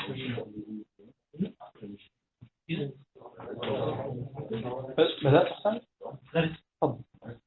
بس بدأت حسن؟ تفضل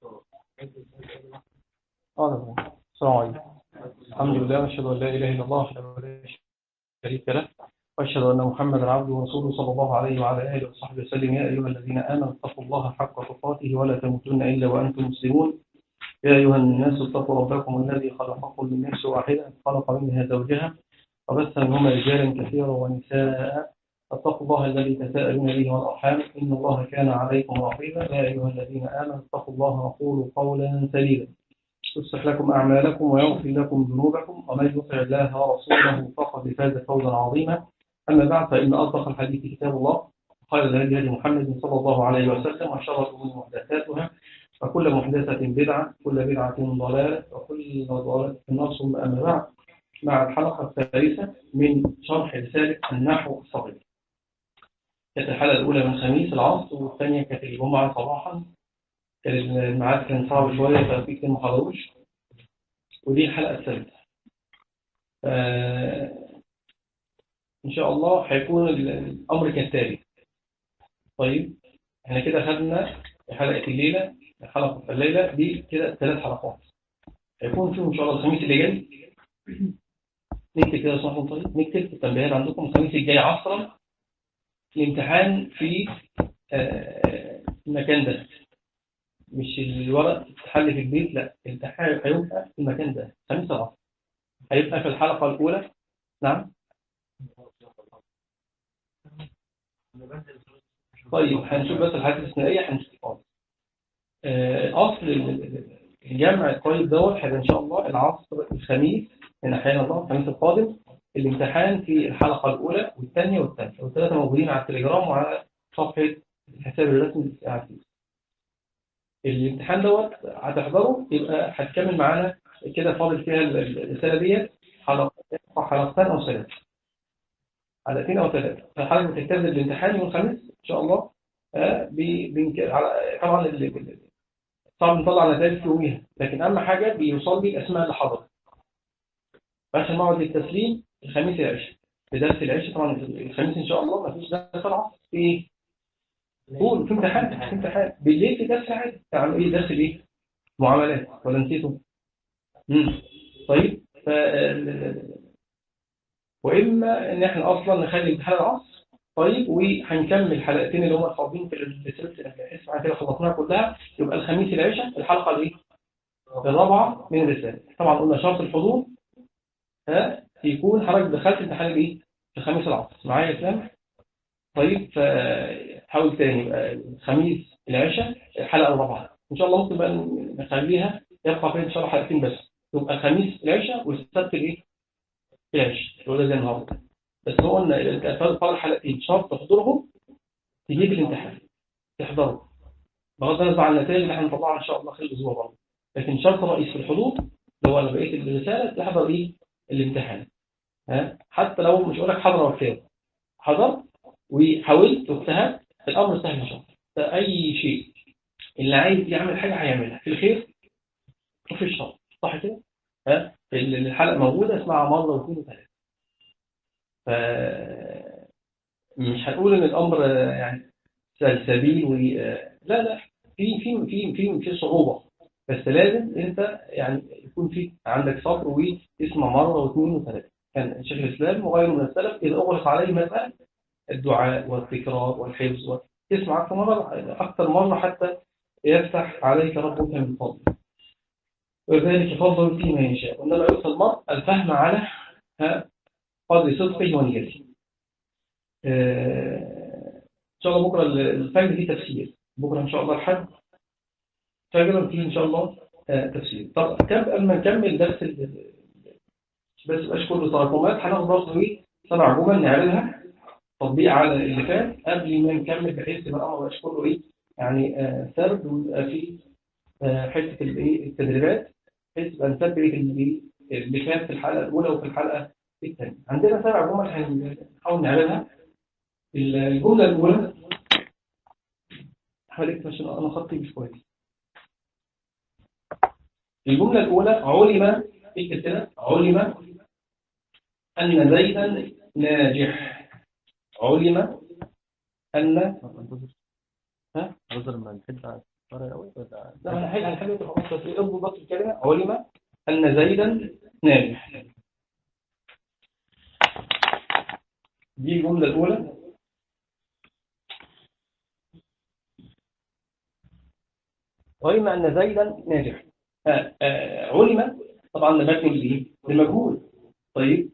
اه السلام عليكم الحمد لله واشهد ان لا اله الا الله وحده لا شريك له واشهد ان محمدا عبده ورسوله صلى الله عليه وعلى اله وصحبه وسلم يا ايها الذين امنوا اتقوا الله حق تقاته ولا تموتن الا وانتم مسلمون يا ايها الناس اتقوا ربكم الذي خلقكم من نفس واحده خلق منها زوجها وبث منهما رجالا كثيرا ونساء اتقوا الله الذي تساءلون به والارحام ان الله كان عليكم رقيبا يا ايها الذين امنوا اتقوا الله وقولوا قولا سديدا يصلح لكم اعمالكم ويغفر لكم ذنوبكم ومن يطع الله ورسوله فقد فاز فوزا عظيما اما بعد فان اصدق الحديث كتاب الله قال الهدي هدي محمد صلى الله عليه وسلم وشر الامور محدثاتها وكل محدثه بدعه كل بدعه ضلاله وكل ضلاله في النار ثم اما بعد مع الحلقه الثالثه من شرح رساله النحو الصغير كانت الحلقة الأولى من خميس العصر والثانية كانت الجمعة صباحا كان الميعاد كان صعب شوية ففي كتير ما حضروش ودي الحلقة الثالثة إن شاء الله هيكون الأمر كالتالي طيب احنا كده خدنا حلقة الليلة حلقة الليلة دي كده ثلاث حلقات هيكون فيهم إن شاء الله الخميس اللي جاي نكتب كده صح طيب نكتب التنبيهات عندكم الخميس الجاي عصرا الامتحان في المكان ده مش الورق تتحل في البيت لا الامتحان هيبقى في المكان ده خميس العصر هيبقى في الحلقة الأولى نعم طيب هنشوف بس الحاجات الاستثنائية هنشوف خالص أصل الجمع الطيب دوت هيبقى إن شاء الله العصر الخميس من أحيانا الله الخميس القادم الامتحان في الحلقة الأولى والثانية والثالثة والثلاثة موجودين على التليجرام وعلى صفحة الحساب الرسمي للساعتين الامتحان دوت هتحضره يبقى هتكمل معانا كده فاضل فيها الرسالة ديت حلقتين أو ثلاثة حلقتين أو ثلاثة فحضرتك بتجتاز الامتحان يوم الخميس إن شاء الله طبعا صعب نطلع نتائج في يوميها لكن أهم حاجة بيوصل لي الأسماء اللي حضرت عشان موعد التسليم الخميس العشاء بدرس العشاء طبعا الخميس ان شاء الله ما فيش درس العصر في قول في امتحان في امتحان بالليل في درس عادي تعملوا ايه درس الايه معاملات ولا نسيتوا امم طيب ف واما ان احنا اصلا نخلي امتحان العصر طيب وهنكمل الحلقتين اللي هم الفاضيين في السلسله اسمع كده خلصناها كلها يبقى الخميس العشاء الحلقه الايه الرابعه من الرساله طبعا قلنا شرط الحضور ها يكون حضرتك دخلت امتحان الايه الخميس العصر معايا يا اسلام طيب فحاول تاني يبقى الخميس العشاء الحلقه الرابعه ان شاء الله ممكن بقى نخليها يبقى فيها ان شاء الله حلقتين بس يبقى الخميس العشاء والسبت الايه العشاء اللي هو زي النهارده بس هو قلنا انت هتفضل حلقتين شرط تحضرهم تجيب الامتحان تحضره بغض النظر عن النتائج اللي هنطلعها ان شاء الله خلال الاسبوع برضه لكن شرط رئيس في الحضور اللي هو انا بقيت الرساله تحضر ايه الامتحان ها حتى لو مش هقول لك حضر وكتاب حضرت وحاولت واجتهدت الامر سهل ان شاء الله اي شيء اللي عايز يعمل حاجه هيعملها في الخير وفي الشر صح كده ها الحلقه موجوده اسمعها مره واثنين وثلاثه ف مش هنقول ان الامر يعني سلسبيل و لا لا في في في في في صعوبه بس لازم انت يعني يكون في عندك صبر وتسمع مره واثنين وثلاثه كان شيخ الاسلام وغيره من السلف اذا اغلق عليه مساله الدعاء والتكرار والحفظ تسمع اكثر مره اكثر مره حتى يفتح عليك ربك من فضله وذلك فضل فيما يشاء وانما يؤتى المرء الفهم على قدر صدقه ونيته ان شاء الله بكره الفجر دي تفسير بكره ان شاء الله الحد فجرا فيه إن شاء الله تفسير طب كم قبل ما نكمل درس بس مبقاش كله تراكمات هناخد برضه ايه سبع جمل نعملها تطبيق على اللي فات قبل ما نكمل بحيث ما الامر مبقاش كله ايه يعني سرد ويبقى فيه حته الايه التدريبات بحيث يبقى نثبت اللي كان في الحلقه الاولى وفي الحلقه الثانيه عندنا سبع جمل هنحاول نعملها الجمله الاولى حواليك عشان انا خطي مش كويس الجملة الأولى علم اكتب كده علم أن زيدا ناجح علم أن ها نظر ما نحب قوي ولا لا أنا هحل هنحل خلاص بس اضبط الكلمة علم أن زيدا ناجح دي الجملة الأولى علم أن زيدا ناجح آه آه علم طبعا نبات ليه لمجهول طيب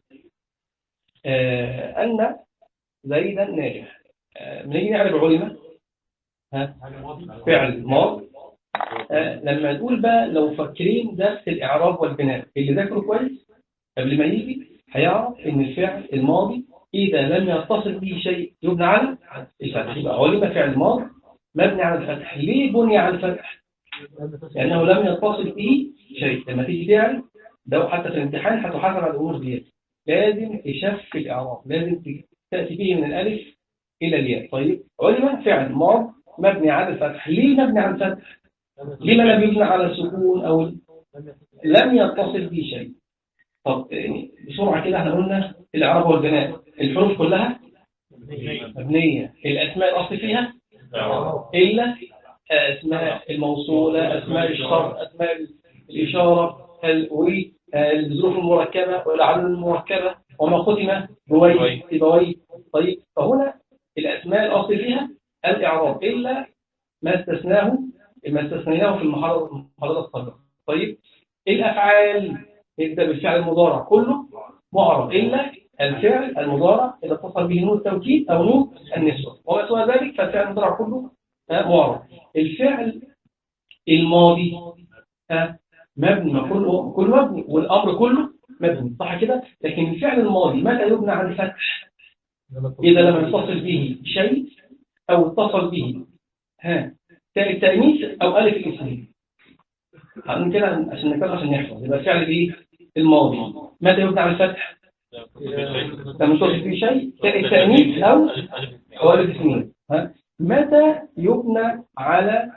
آه أن زيدا ناجح آه نيجي نعرف علم ها فعل ماض آه لما نقول بقى لو فاكرين درس الإعراب والبناء اللي ذاكره كويس قبل ما يجي هيعرف إن الفعل الماضي إذا لم يتصل به شيء يبنى على الفتح يبقى علم فعل ماض مبني على الفتح ليه بني على الفتح لأنه لم يتصل به شيء لما تيجي تعرف ده حتى في الامتحان هتحاسب على الأمور دي لازم تشف الإعراب لازم تأتي فيه من الألف إلى الياء طيب علم فعل ماض مبني على الفتح ليه مبني على الفتح لما لم يبنى على السكون أو لم يتصل به شيء طب يعني بسرعة كده احنا قلنا الإعراب والبناء الحروف كلها مبنية الأسماء الأصل فيها إلا أسماء الموصولة أسماء الشرط أسماء الإشارة والظروف المركبة والأعلام المركبة وما ختم بوي بوي طيب فهنا الأسماء الأصل فيها الإعراب إلا ما استثناه ما استثنيناه في المحاضرة السابقة طيب الأفعال يبدأ بالفعل المضارع كله معرب إلا الفعل المضارع إذا اتصل به نون التوكيد أو نون النسوة وما سوى ذلك فالفعل المضارع كله معرب الفعل الماضي مبني كله كله مبني والأمر كله مبني صح كده لكن الفعل الماضي متى يبنى على الفتح إذا لم يتصل به شيء أو اتصل به ها التأنيث أو ألف الإسلام هنقول كده عشان نكمل عشان نحفظ يبقى الفعل ايه الماضي متى يبنى على الفتح لما يتصل به شيء التأنيث أو أو ألف الإسلام ها متى يبنى على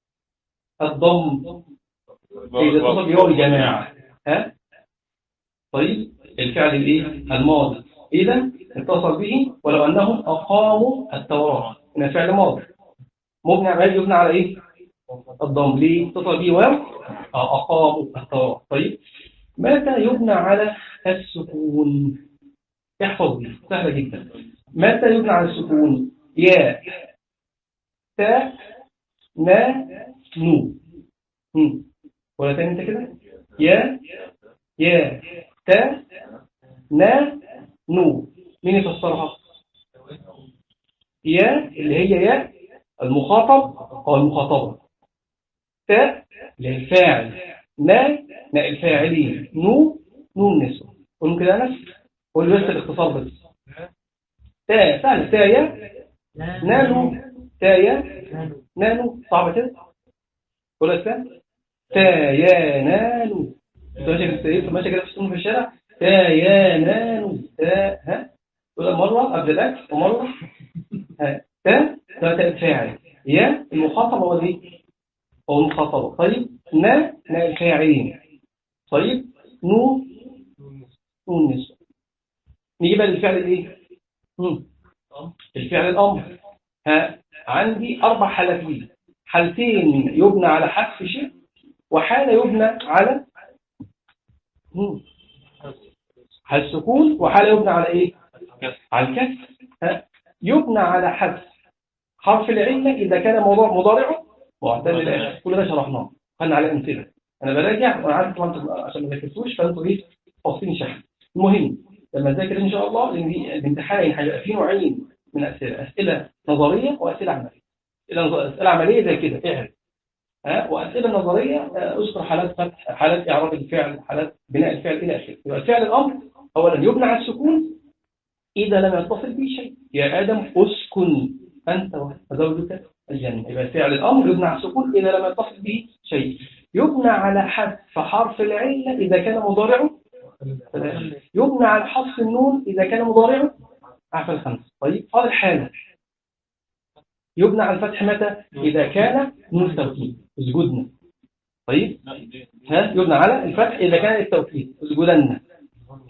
الضم إذا اتصل به الجماعة ها طيب الفعل الايه الماضي إذا اتصل به ولو أنهم أقاموا التوراة هنا فعل ماضي مبني على يبنى على إيه الضم ليه اتصل به واو أقاموا التوراة طيب متى يبنى على السكون احفظ دي سهلة جدا متى يبنى على السكون يا تا نا نو ولا تاني انت كده يا يا تا نا نو مين يفسرها يا اللي هي يا المخاطب او المخاطبه تا اللي هي الفاعل نا نا الفاعلين نو نون نسوة قولوا كده انس قول بس الاختصار بس تا سهل تايا نانو تايا نانو صعبة كده قول استاذ تايا نانو انت ماشي كده في الشارع تايا نانو تا ها تقول مرة قبل الأكل ومرة ها تا ده الفاعل يا المخاطب هو دي هو المخاطبة طيب نا نا الفاعلين طيب نو نون النسوة نيجي بقى للفعل الايه الفعل الامر ها عندي اربع حالات ليه حالتين يبنى على حذف شيء وحاله يبنى على على السكون وحاله يبنى على ايه على الكسر ها يبنى على حذف حرف العله اذا كان موضوع مضارعه معتل للاخر كل ده شرحناه خدنا على امثله انا براجع وانا عارف طبعا عشان ما ذاكرتوش فانتوا ايه قاصين شحن المهم لما ذاكر ان شاء الله لان الامتحان هيبقى فيه نوعين من اسئله اسئله نظريه واسئله عمليه اسئله عمليه زي كده اعرف ها واسئله نظريه اذكر حالات فتح حالات اعراب الفعل حالات بناء الفعل الى اخره يبقى الفعل الامر اولا يبنى على السكون اذا لم يتصل به شيء يا ادم اسكن انت وزوجك الجنه يبقى فعل الامر يبنى على السكون اذا لم يتصل به شيء يبنى على حذف حرف العله اذا كان مضارعه يبنى على حذف النون اذا كان مضارعه عفوا الخمس طيب قال الحاله يبنى على الفتح متى إذا كان نون التوكيد اسجدنا طيب ها يبنى على الفتح إذا كان التوكيد اسجدنا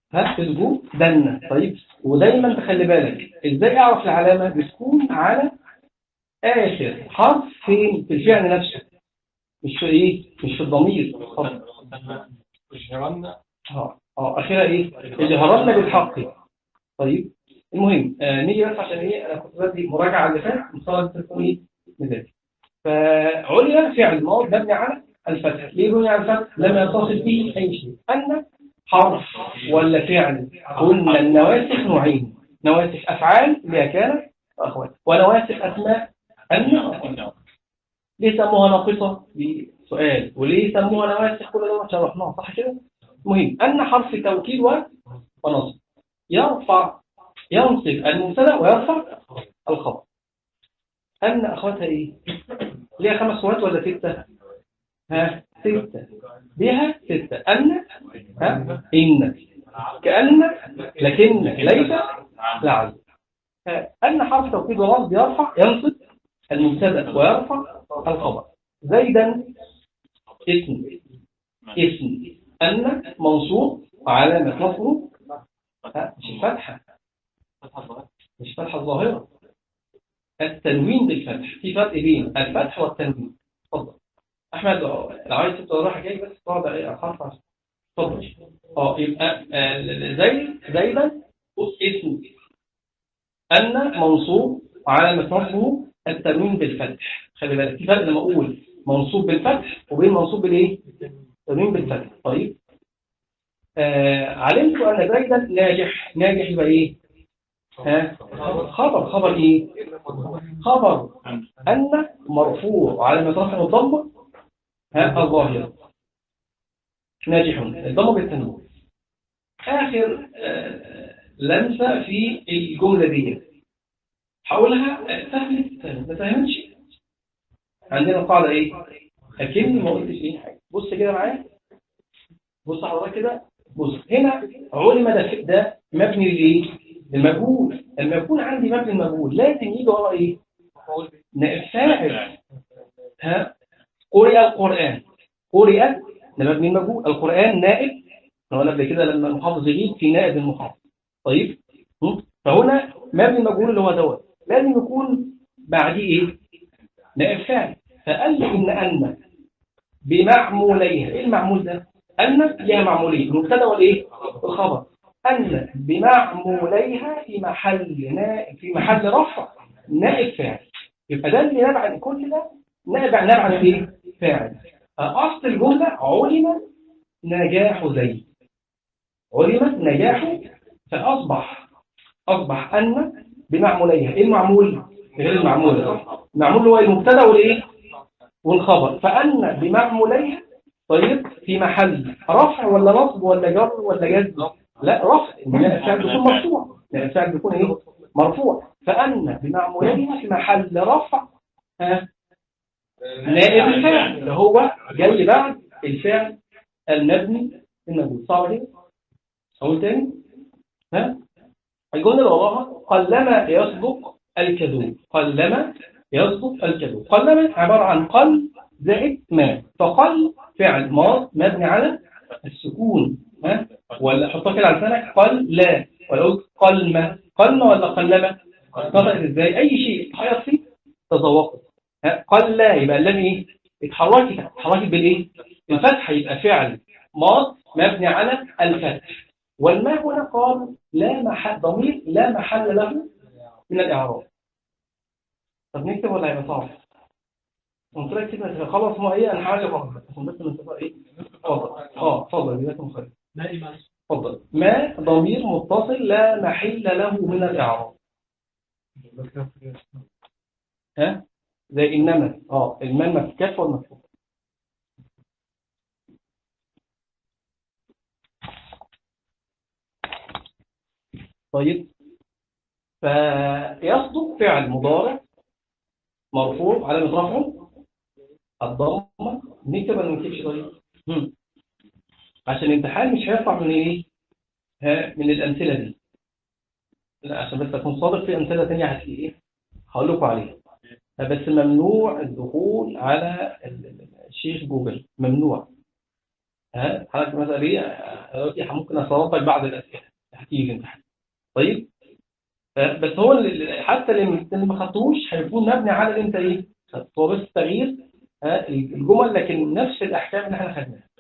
ها اسجو دنا طيب ودايما تخلي بالك ازاي اعرف العلامه بتكون على اخر حرف فين في الفعل نفسه مش في ايه مش في الضمير اتفضل. اشهرنا اه اه اخيرا ايه اجهرنا بالحق طيب المهم آه نيجي بس عشان ايه انا كنت بدي مراجعه على اللي فات مصطلح التليفون ايه نذاكر فعلم فعل ماض مبني على الفتح ليه بني على الفتح لم يتصل به اي شيء ان حرف ولا فعل قلنا النواسخ نوعين نواسخ افعال اللي هي كانت واخوات ونواسخ اسماء ان ليه سموها ناقصة؟ بسؤال وليه سموها نواسخ كل ده شرحناه صح كده؟ مهم أن حرف توكيد و- ونصب يرفع ينصب المبتدا ويرفع الخبر أن أخواتها إيه؟ ليها خمس أخوات ولا ستة؟ ها ستة بها ستة أن ها إن كأن لكن ليس لعل ها، أن حرف توكيد ونصب يرفع ينصب المبتدا ويرفع الخبر زيدا اسم اسم أن منصوب علامة نصبه ها، مش الفتحة مش فتحة الظاهرة التنوين بالفتح في فرق بين الفتح والتنوين اتفضل أحمد لو عايز تبقى رايح جاي بس تقعد على الحرف عشان اتفضل اه يبقى آه، زي زيدا اسم أن منصوب علامة نصبه التنوين بالفتح خلي بالك في فرق لما أقول منصوب بالفتح وبين منصوب بالإيه؟ تنوين بالفتح طيب آه علمت أن زيدا ناجح ناجح يبقى إيه؟ ها؟ خبر خبر إيه؟ خبر أن مرفوع علامة رفع الضمة ها الظاهرة ناجح الضمة بالتنوين آخر آه لمسة في الجملة دي حولها فهمت ما فهمتش عندنا قاعدة ايه اكني ما قلتش ايه حاجة بص كده معايا بص حضرتك كده بص هنا علم ده ده مبني للايه المجهول لما يكون عندي مبني المجهول لازم يجي ورا ايه نائب فاعل ها قرئ القرآن قرئ ده مبني المجهول القرآن نائب احنا قلنا قبل كده لما المحافظ يغيب في نائب المحافظ طيب م? فهنا مبني المجهول اللي هو دوت لازم يكون بعديه ايه نائب فاعل فقال لي ان ان بمعموليها ايه المعمول ده ان ليها معمولين المبتدا والايه الخبر ان بمعموليها في محل نائب في محل رفع نائب فاعل يبقى ده اللي نابع عن كل ده نابع نابع عن ايه فاعل اصل الجمله علم نجاح زيد علم نجاح فاصبح اصبح ان بمعموليها ايه المعمول غير المعمول المعمول هو المبتدا والايه والخبر فان بمعموليها طيب في محل رفع ولا نصب ولا جر ولا جزم لا رفع الفعل بيكون مرفوع الفعل بيكون ايه مرفوع فان بمعموليها في محل رفع ها نائب الفعل اللي هو جاي بعد الفعل المبني الموجود صعب كده اقول تاني ها الجمله اللي وراها قلما يصدق الكذوب قلما يصدق الكذوب قلما عباره عن قل زائد ما فقل فعل ماض مبني على السكون ها ولا حطها كده على لسانك قل لا ولا قلت قلما قلما ولا قلما نطقت ازاي اي شيء تحيط فيه تذوقه ها قل لا يبقى اللام ايه اتحركت اتحركت بالايه الفتح يبقى فعل ماض مبني على الفتح والما هنا قال لا محل ضمير لا محل له من الإعراب طب نكتب ولا هيبقى صعب؟ قلت لك كده خلاص ما ايه انا حاجه افضل عشان بس من تبقى ايه اتفضل اه اتفضل جزاكم خير اتفضل ما ضمير متصل لا محل له من الاعراب ها زي انما اه المال مفكاف والمفكوك طيب فيصدق فعل مضارع مرفوع على رفعه الضمه نكتب ولا ما نكتبش طيب هم. عشان الامتحان مش هيطلع من ايه ها من الامثله دي لا عشان بس اكون صادق في امثله ثانيه هتلاقي ايه هقول لكم عليها بس ممنوع الدخول على الشيخ جوجل ممنوع ها حضرتك مثلا ايه دلوقتي ممكن اسرطك بعض الاسئله هتيجي انت طيب بس هو اللي حتى اللي ما خدتوش هيكون مبني على اللي انت ايه هو بس تغيير ها الجمل لكن نفس الاحكام اللي احنا خدناها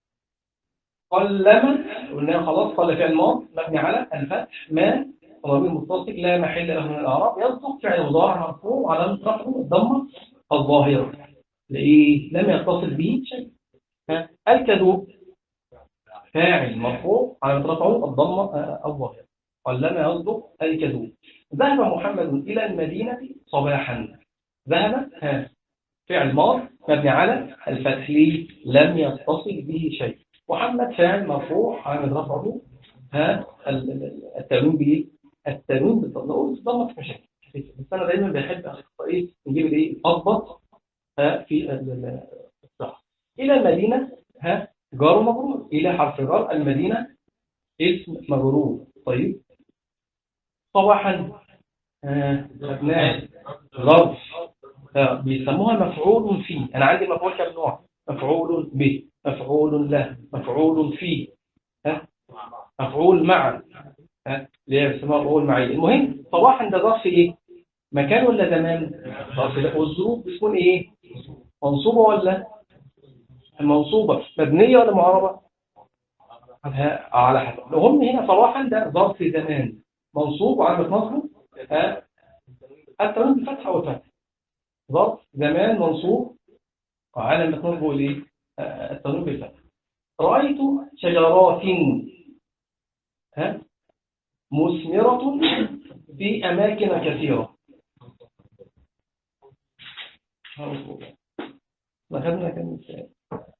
قلما قلنا خلاص قال فعل ماض مبني على الفتح ما ضمير متصل لا محل له من الاعراب يصدق فعل مضارع مرفوع على رفعه الضمه الظاهره لايه لم يتصل به شيء الكذوب فاعل مرفوع على رفعه الضمه الظاهره قلما يصدق الكذوب ذهب محمد الى المدينه صباحا ذهب ها فعل ماض مبني على الفتح ليه لم يتصل به شيء محمد فاعل مرفوع على رفعه ها التنوين بايه التنوين بالضبط بالضبط مش مشاكل بس انا دايما بحب ايه نجيب الايه اضبط ها في الصح الى المدينه ها جار ومجرور الى حرف جار المدينه اسم مجرور طيب صباحا ابناء ظرف بيسموها مفعول فيه انا عندي مفعول كم نوع مفعول به مفعول له مفعول فيه ها مفعول مع ها اللي هي بيسموها مفعول معي المهم صباحا ده ظرف ايه مكان ولا زمان ظرف ده والظروف بتكون ايه منصوبه ولا منصوبه مبنيه ولا معربه على حسب المهم هنا صباحا ده ظرف زمان منصوب وعلامه نصبه ها التنوين بالفتح او الفتح ظرف زمان منصوب وعلامه نصبه الايه التنوين بالفتح رأيت شجرات ها مثمرة في أماكن كثيرة أخذنا كم مثال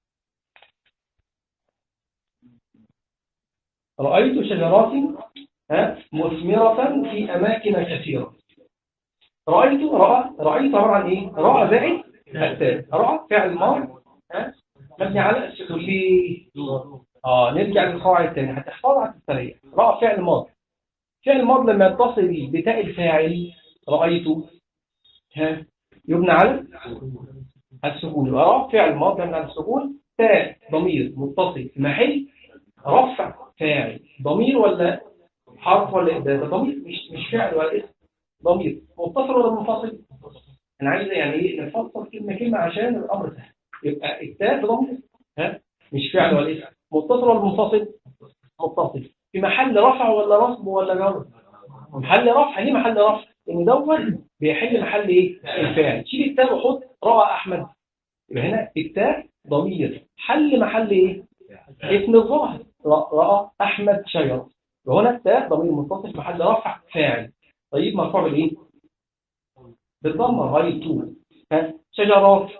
رأيت شجرات ها مثمرة في أماكن كثيرة رأيت رأى رأيت عبارة عن إيه؟ رأى زائد التالي رأى فعل ماض ها مبني على السكون ليه؟ اه نرجع للقواعد الثانيه هتحفظها على السريع راى فعل ماضي فعل ماضي لما يتصل بتاء الفاعل رايته ها يبنى على السكون يبقى راى فعل ماضي يبنى على السكون تاء ضمير متصل في محل رفع فاعل ضمير ولا حرف ولا ده ضمير مش مش فعل ولا اسم ضمير متصل ولا منفصل انا عايز يعني ايه نفصل كلمه كلمه عشان الامر سهل يبقى التاء ضمير ها مش فعل ولا اسم متصل ولا منفصل متصل في محل رفع ولا نصب ولا جر محل رفع ليه محل رفع ان دوت بيحل محل ايه الفاعل شيل التاء وحط راى احمد يبقى هنا التاء ضمير حل محل ايه اسم الظاهر راى احمد شجره وهنا التاء ضمير متصل في محل رفع فاعل طيب مرفوع بالايه بالضمه رايت شجرات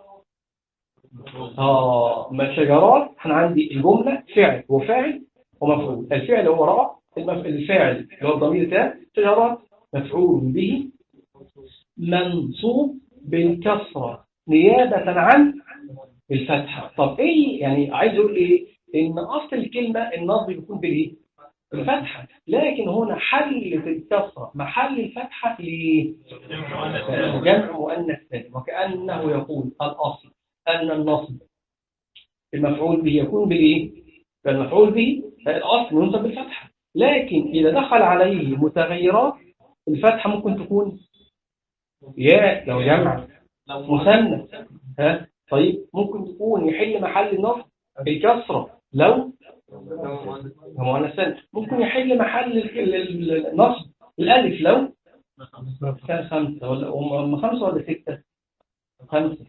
اه ما شجرات انا عندي الجمله فعل وفاعل ومفعول الفعل هو راى المف... الفاعل اللي هو الضمير ده شجرات مفعول به منصوب بالكسره نيابه عن الفتحه طب ايه يعني عايز اقول ايه ان اصل الكلمه النصب بيكون بالايه الفتحه لكن هنا حل في الكسره محل الفتحه ليه جمع مؤنث ثاني وكانه يقول الاصل أن النصب المفعول به يكون بالإيه؟ فالمفعول به الأصل ينصب بالفتحة لكن إذا دخل عليه متغيرات الفتحة ممكن تكون يا لو جمع مثنى ها طيب ممكن تكون يحل محل النصب الكسرة لو مؤنث ممكن يحل محل النصب الألف لو كان خمسة ولا هم خمسة ولا ستة خمسة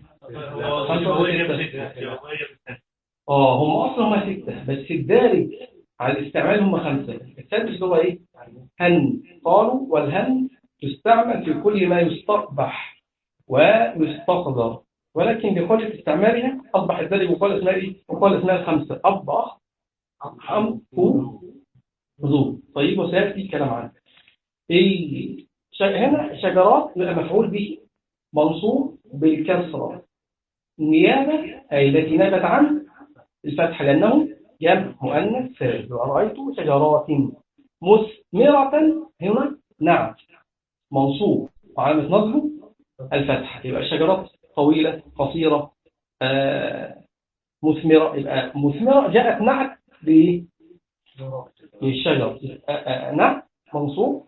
اه هم اصلا هم ستة بس الدارج على الاستعمال هم خمسة السادس هو ايه هن قالوا والهن تستعمل في كل ما يستقبح ويستقدر ولكن بقولة استعمالها أصبح الدارج وقال اسمها ايه وقال اسمها الخمسة أب أخ حم فو ذو طيب وسيأتي الكلام عنه ايه هنا شجرات يبقى مفعول به منصوب بالكسرة نيابة أي التي نابت عن الفتح لأنه جمع مؤنث سالم رأيت شجرات مثمرة هنا نعم منصوب وعلامة نصبه الفتح يبقى الشجرات طويلة قصيرة آه مثمرة يبقى مثمرة جاءت نعت بإيه؟ للشجر نعت منصوب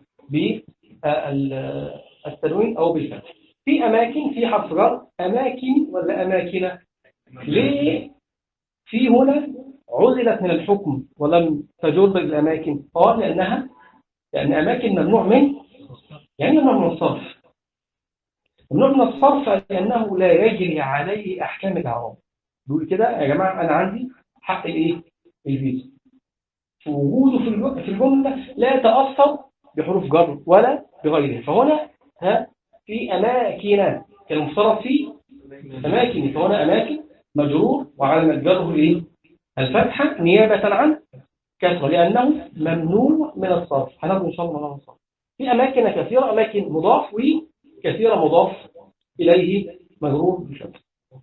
بالتنوين أو بالفتح في أماكن في حرف جر أماكن ولا أماكن ليه في هنا عزلت من الحكم ولم تجر بالأماكن قال لأنها لأن أماكن ممنوع من يعني ممنوع من الصرف ممنوع من الصرف لأنه لا يجري عليه أحكام الإعراب بيقول كده يا جماعة أنا عندي حق الإيه؟ الفيزا وجوده في الجملة لا يتأثر بحروف جر ولا بغيره فهنا ها في أماكن المفترض في أماكن فهنا أماكن مجرور وعلى جره الإيه؟ الفتحة نيابة عن كسرة لأنه ممنوع من الصرف هناخد إن شاء الله من الصرف في أماكن كثيرة أماكن مضاف وكثيرة مضاف إليه مجرور بشكل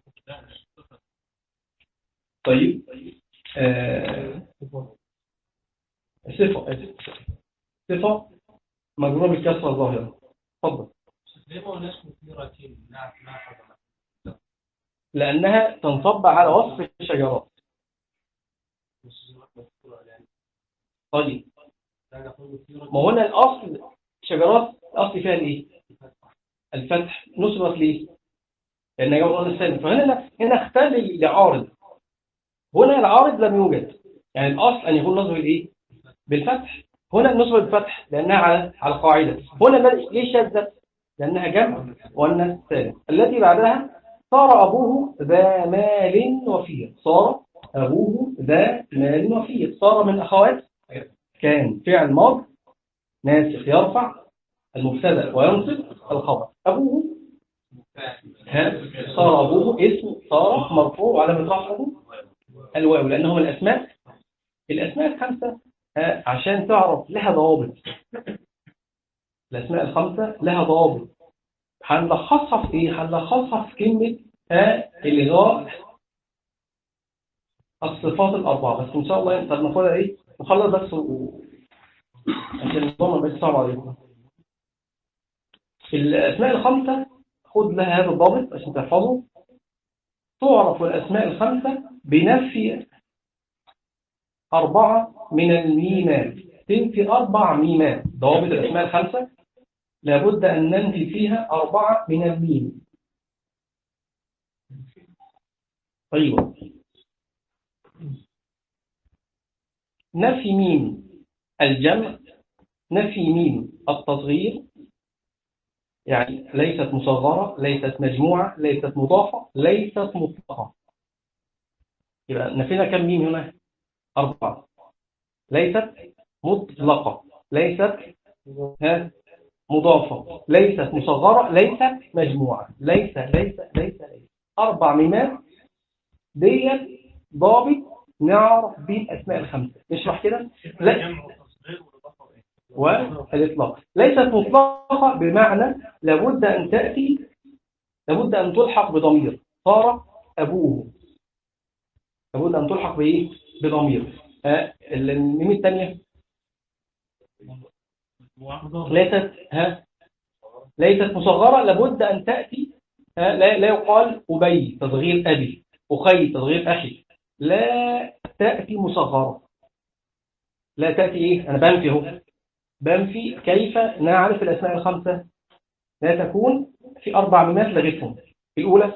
طيب آه صفة صفة مجرور بالكسرة الظاهرة تفضل لأنها تنصب على وصف الشجرات طيب ما هنا الأصل شجرات الأصل فيها الإيه؟ الفتح نصبت ليه؟ لأن جاء الله الثاني فهنا هنا اختل لعارض هنا العارض لم يوجد يعني الأصل أن يكون نصب الإيه؟ بالفتح هنا النصب بالفتح لأنها على على القاعدة هنا ليه شذت؟ لأنها جمع وأن سالم التي بعدها صار أبوه ذا مال وفير صار أبوه ذا مال وفير صار من أخوات كان فعل ماض ناسخ يرفع المبتدا وينصب الخبر أبوه صار أبوه اسم صار مرفوع وعلى رفعه الواو لأنه من الأسماء الأسماء الخمسة عشان تعرف لها ضوابط الأسماء الخمسة لها ضوابط هنلخصها في إيه؟ هنلخصها في كلمة إلغاء الصفات الأربعة بس إن شاء الله طب ناخدها إيه نخلص بس و... عشان الموضوع ما يبقاش صعب عليكم الأسماء الخمسة خد لها هذا الضابط عشان تحفظه تعرف الأسماء الخمسة بنفي أربعة من الميمات تنفي أربع ميمات ضوابط الأسماء الخمسة لابد أن ننفي فيها أربعة من الميم أيوة نفي ميم الجمع نفي ميم التصغير يعني ليست مصغرة ليست مجموعة ليست مضافة ليست مطلقة يبقى نفينا كم ميم هنا أربعة ليست مطلقة ليست ها مضافة ليست مصغرة ليست مجموعة ليس ليس ليس ليس أربع ميمات ديت ضابط نعرف به الأسماء الخمسة نشرح كده لا والإطلاق ليست مطلقة بمعنى لابد أن تأتي لابد أن تلحق بضمير صار أبوه لابد أن تلحق بإيه بضمير آه الميم الثانية ليست ها ليست مصغرة لابد أن تأتي ها لا, لا يقال أبي تصغير أبي أخي تصغير أخي لا تأتي مصغرة لا تأتي إيه أنا بنفي اهو بنفي كيف نعرف الأسماء الخمسة لا تكون في أربع ميمات لغتهم الأولى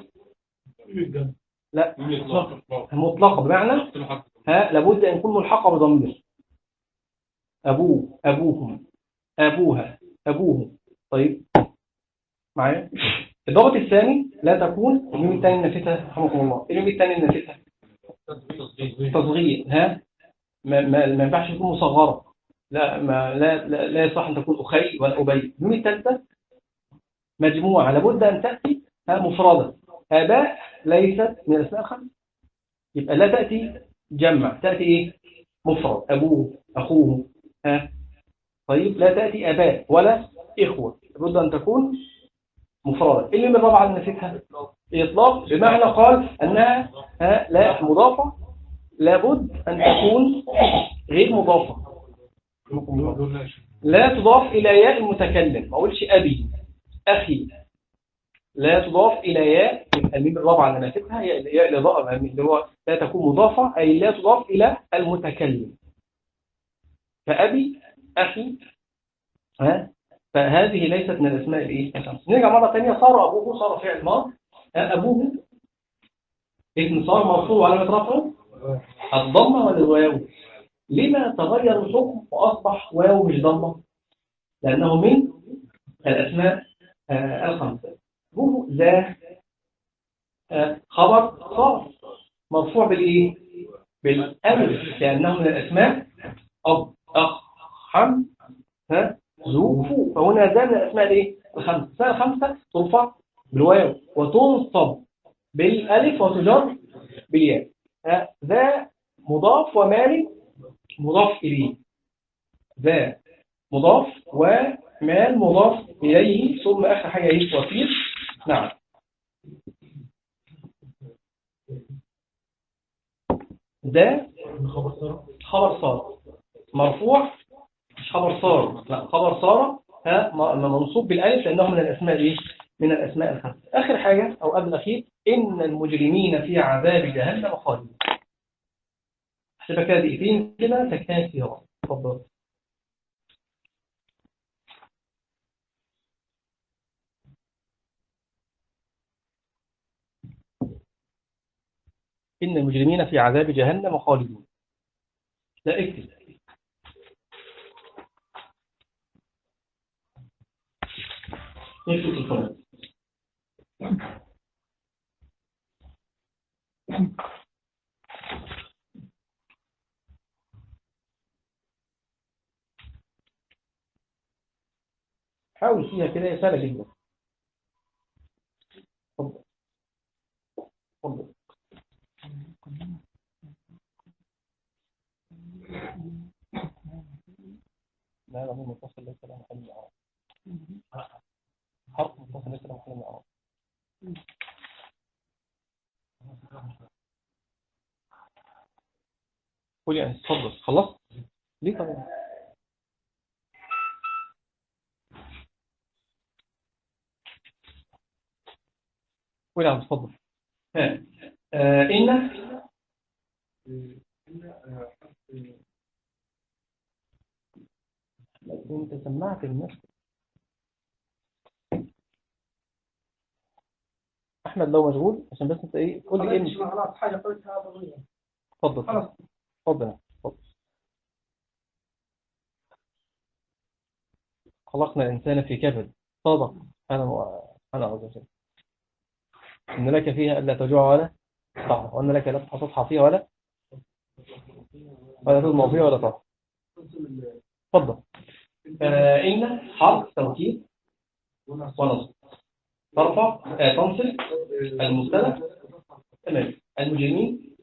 لا مطلقة بمعنى ها لابد أن يكون ملحقة بضمير أبوه أبوهم أبوها أبوه طيب معايا الضغط الثاني لا تكون الميم الثاني نفتها رحمكم الله الميم الثاني نفتها تصغير ها ما ما ما ينفعش تكون مصغرة لا ما لا لا, لا يصح ان تكون اخي ولا ابي الميم الثالثه مجموعه لابد ان تاتي ها مفرده اباء ليست من الاسماء الخمس يبقى لا تاتي جمع تاتي ايه مفرد ابوه اخوه ها طيب لا تاتي اباء ولا اخوه لابد ان تكون مفردة اللي من الرابعة اللي نسيتها إطلاق بمعنى قال أنها لا مضافة لابد أن تكون غير مضافة لا تضاف إلى ياء المتكلم ما أقولش أبي أخي لا تضاف إلى ياء الميم الرابعة اللي ماسكها هي الياء الإضاءة اللي هو لا تكون مضافة أي لا تضاف إلى المتكلم فأبي أخي ها فهذه ليست من الأسماء الإيه الخمس نرجع مرة ثانية صار أبوه صار فعل ماض أبوه اسم صار مرفوع على رفعه الضمة ولا الواو لما تغير الحكم وأصبح واو مش ضمة لأنه من الأسماء آه الخمسة هو ذا آه خبر صار مرفوع بالإيه بالألف لأنه من الأسماء أب أخ حم ها ذو فو فهنا ذا من الأسماء الإيه الخمسة الأسماء الخمسة ترفع بالواو وتنصب بالألف وتجر بالياء ذا مضاف ومال مضاف إليه ذا مضاف ومال مضاف إليه ثم آخر حاجة إيه وفير نعم ذا خبر صار مرفوع مش خبر صار لا خبر صار ها منصوب بالالف لانه من الاسماء ايه من الاسماء الخمسه اخر حاجه او قبل الاخير ان المجرمين في عذاب جهنم خالدون احسبها كده دقيقتين كده تكتان فيها اتفضل إن المجرمين في عذاب جهنم خالدون لا اكتب اكتب الفرق حاول فيها كده يا سهله جدا اتفضل اتفضل لا لا هو متصل ليس له محل اعراب حرف متصل ليس له محل اعراب قول يعني اتفضل خلصت ليه طبعا قول يعني اتفضل ها آه إن انت سمعت الناس احمد لو مشغول عشان بس انت ايه قول لي ان خلاص حاجة قلتها ضرورية اتفضل خلاص اتفضل اتفضل خلقنا الانسان في كبد صادق انا انا عز وجل ان لك فيها الا تجوع ولا تعرى وان لك لا تصحى فيها ولا ولا تضمع فيها ولا تعرى اتفضل آه إن حرف توكيد ونصب ترفع آه تنصب المبتدا تمام المجرمين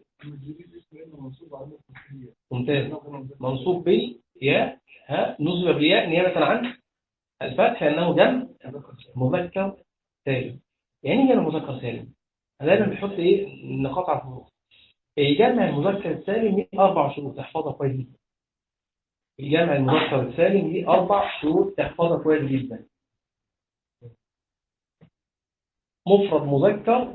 ممتاز منصوب بالياء ها نصب بالياء نيابة عن الفتح لأنه جمع مذكر سالم يعني ايه جمع مذكر سالم؟ دايما بنحط ايه نقاط على الحروف الجمع المذكر السالم ليه اربع شروط تحفظها كويس جدا الجمع المذكر السالم ليه اربع شروط تحفظها كويس جدا مفرد مذكر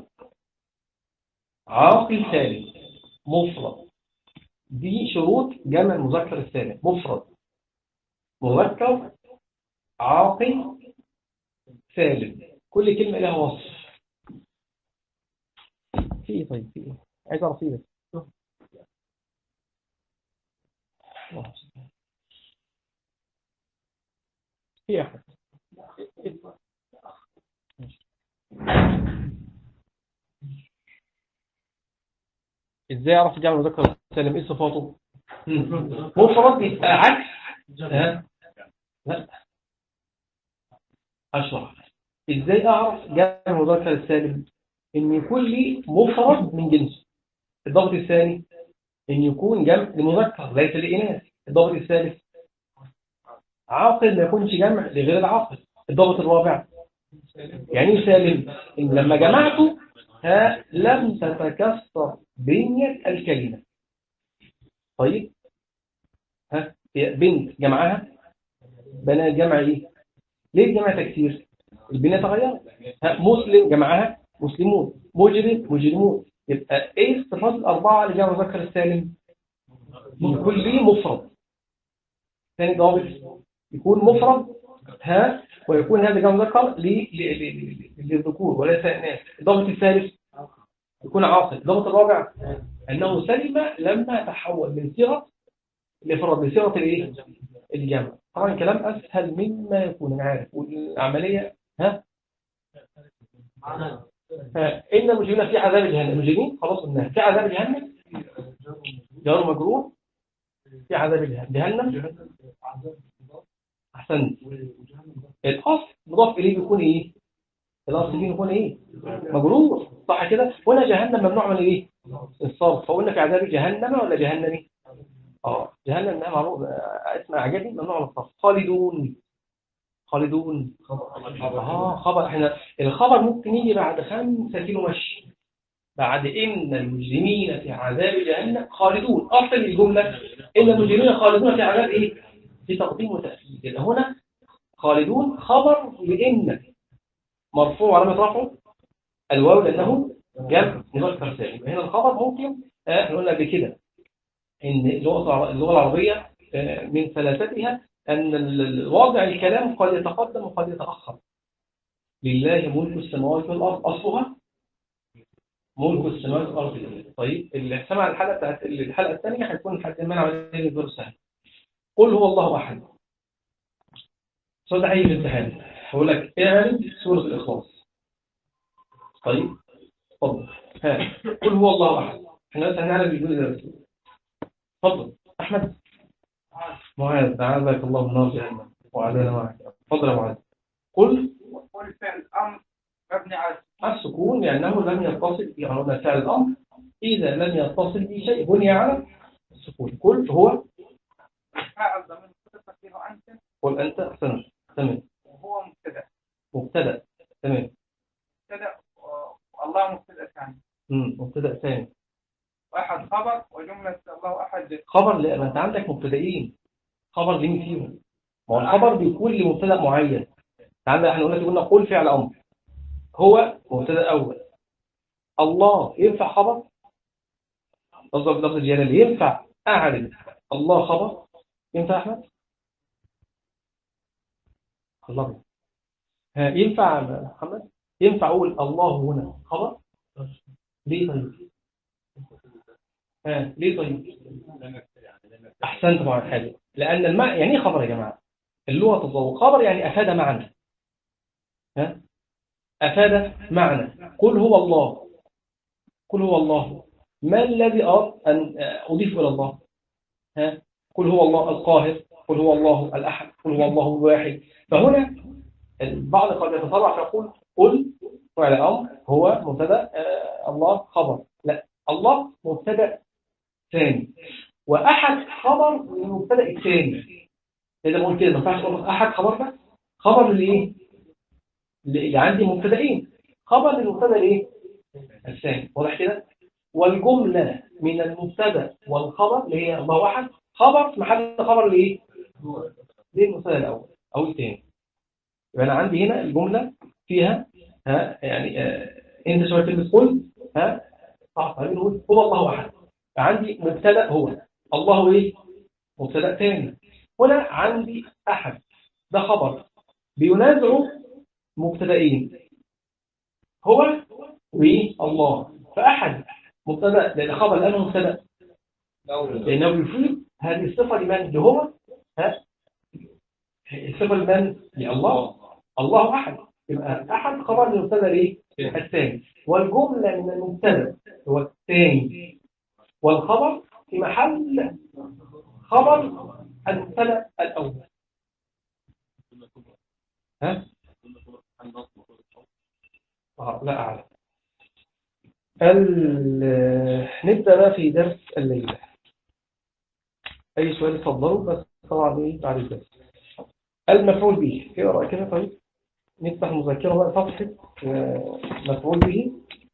عاقل سالم مفرد دي شروط جمع المذكر السالم مفرد مذكر عاقل سالم كل كلمة لها وصف في ايه طيب في ايه عايز اعرف ايه بس في يا احمد ازاي اعرف الجمع المذكر السالم ايه صفاته مفرد يبقى عكس ها لا اشرح ازاي اعرف جمع المذكر السالم ان يكون لي مفرد من جنسه الضغط الثاني ان يكون جمع لمذكر ليس لاناث الضغط الثالث عاقل ما يكونش جمع لغير العاقل الضغط الرابع يعني سالم إن لما جمعته ها لم تتكسر بنية الكلمة طيب ها بنت جمعها بنات جمع ايه ليه جمع تكسير البناء تغيرت ها، مسلم جمعها مسلمون مجرم مجرمون يبقى ايه الصفات الاربعه اللي جاء مذكر السالم يكون ليه مفرد ثاني ضابط يكون مفرد ها ويكون هذا جاء مذكر ل- ل- ل- ل- للذكور وليس الناس الضابط الثالث يكون عاقل الضابط الرابع انه سلم لما تحول من صيغه لفرد لصيغه الايه الجمع طبعا كلام اسهل مما يكون انا عارف والعمليه ها فإن المجرمين في عذاب جهنم المجرمين خلاص قلناها في عذاب جهنم جار مجرور في عذاب جهنم جهنم أحسنت الأصل مضاف إليه بيكون إيه الأصل فيه بيكون إيه مجرور صح كده هنا جهنم ممنوع من إيه الصرف فقلنا في عذاب جهنم ولا جهنمي اه جهنم ده معروف آه، اسم اعجبي ممنوع من الصرف خالدون خالدون اه خبر احنا الخبر ممكن يجي بعد خمسة كيلو مشي بعد ان المجرمين في عذاب جهنم خالدون اصل الجمله ان المجرمين خالدون في عذاب ايه في تقديم وتاكيد يبقى هنا خالدون خبر لان مرفوع علامه رفعه الواو لانه جمع مذكر سالم يبقى هنا الخبر ممكن آه، احنا قلنا قبل كده ان اللغه اللغه العربيه آه، من ثلاثتها أن ال- وضع الكلام قد يتقدم وقد يتأخر لله ملك السماوات والأرض أصلها ملك السماوات والأرض لله طيب اللي سمع الحلقة بتاعت الحلقة الثانية هيكون لحد ما نعمل الدور سهل قل هو الله أحد صدق أي امتحان هقول لك اعلم سورة الإخلاص طيب اتفضل ها قل هو الله أحد احنا بس هنعلم الجزء ده بس اتفضل أحمد معاذ أعاذك الله من نار جهنم وعلينا معك تفضل يا معاذ قل وقل فعل الأمر مبني على السكون لأنه لم يتصل به قلنا فعل الأمر إذا لم يتصل به شيء بني على السكون قل هو فاعل ضمير متصل فيه أنت قل أنت أحسنت تمام وهو مبتدأ مبتدأ تمام مبتدأ و- والله مبتدأ ثاني مم. مبتدأ ثاني واحد خبر وجملة الله أحد خبر لا ما أنت عندك مبتدئين خبر لمين فيهم ما هو الخبر بيكون لمبتدأ معين تعالى احنا قلنا قلنا قل فعل أمر هو مبتدأ أول الله ينفع خبر قصدك لفظ الجلال ينفع أعلم الله خبر ينفع أحمد الله ها ينفع يا محمد ينفع أقول الله هنا خبر ليه طيب ها ليه طيب أحسنت مع الحاجة لأن الماء يعني إيه خبر يا جماعة اللغة تتذوق خبر يعني أفاد معنى ها أفاد معنى قل هو الله قل هو الله ما الذي أردت أن أضيف إلى الله ها قل هو الله القاهر قل هو الله الأحد قل هو الله الواحد فهنا البعض قد يتطلع فيقول قل فعل أمر هو مبتدا آه، الله خبر لا الله مبتدا ثاني وأحد خبر للمبتدا الثاني إذا بقول كده ما ينفعش أقول أحد خبر بس خبر لإيه؟ اللي عندي مبتدئين خبر للمبتدا الايه الثاني واضح كده والجمله من المبتدا والخبر اللي هي الله واحد خبر في محل خبر لايه للمبتدا الاول او الثاني يبقى انا عندي هنا الجمله فيها ها يعني آه انت شويه كلمه قل ها صح هنقول هو الله احد عندي مبتدا هو الله ايه مبتدا ثاني هنا عندي احد ده خبر بينازعه مبتدئين هو والله فأحد مبتدأ لأن خبر لأنه مبتدأ لأنه يفيد هذه الصفة لمن لهو ها الصفة لمن لله الله أحد يبقى أحد خبر المبتدأ ليه الثاني والجملة من المبتدأ هو الثاني والخبر في محل خبر المبتدأ الأول ها آه لا أعلم ال... نبدأ بقى في درس الليلة أي سؤال اتفضلوا بس طبعا إيه بعد الدرس المفعول به إيه رأيك كده طيب نفتح المذكرة بقى صفحة آه، مفعول به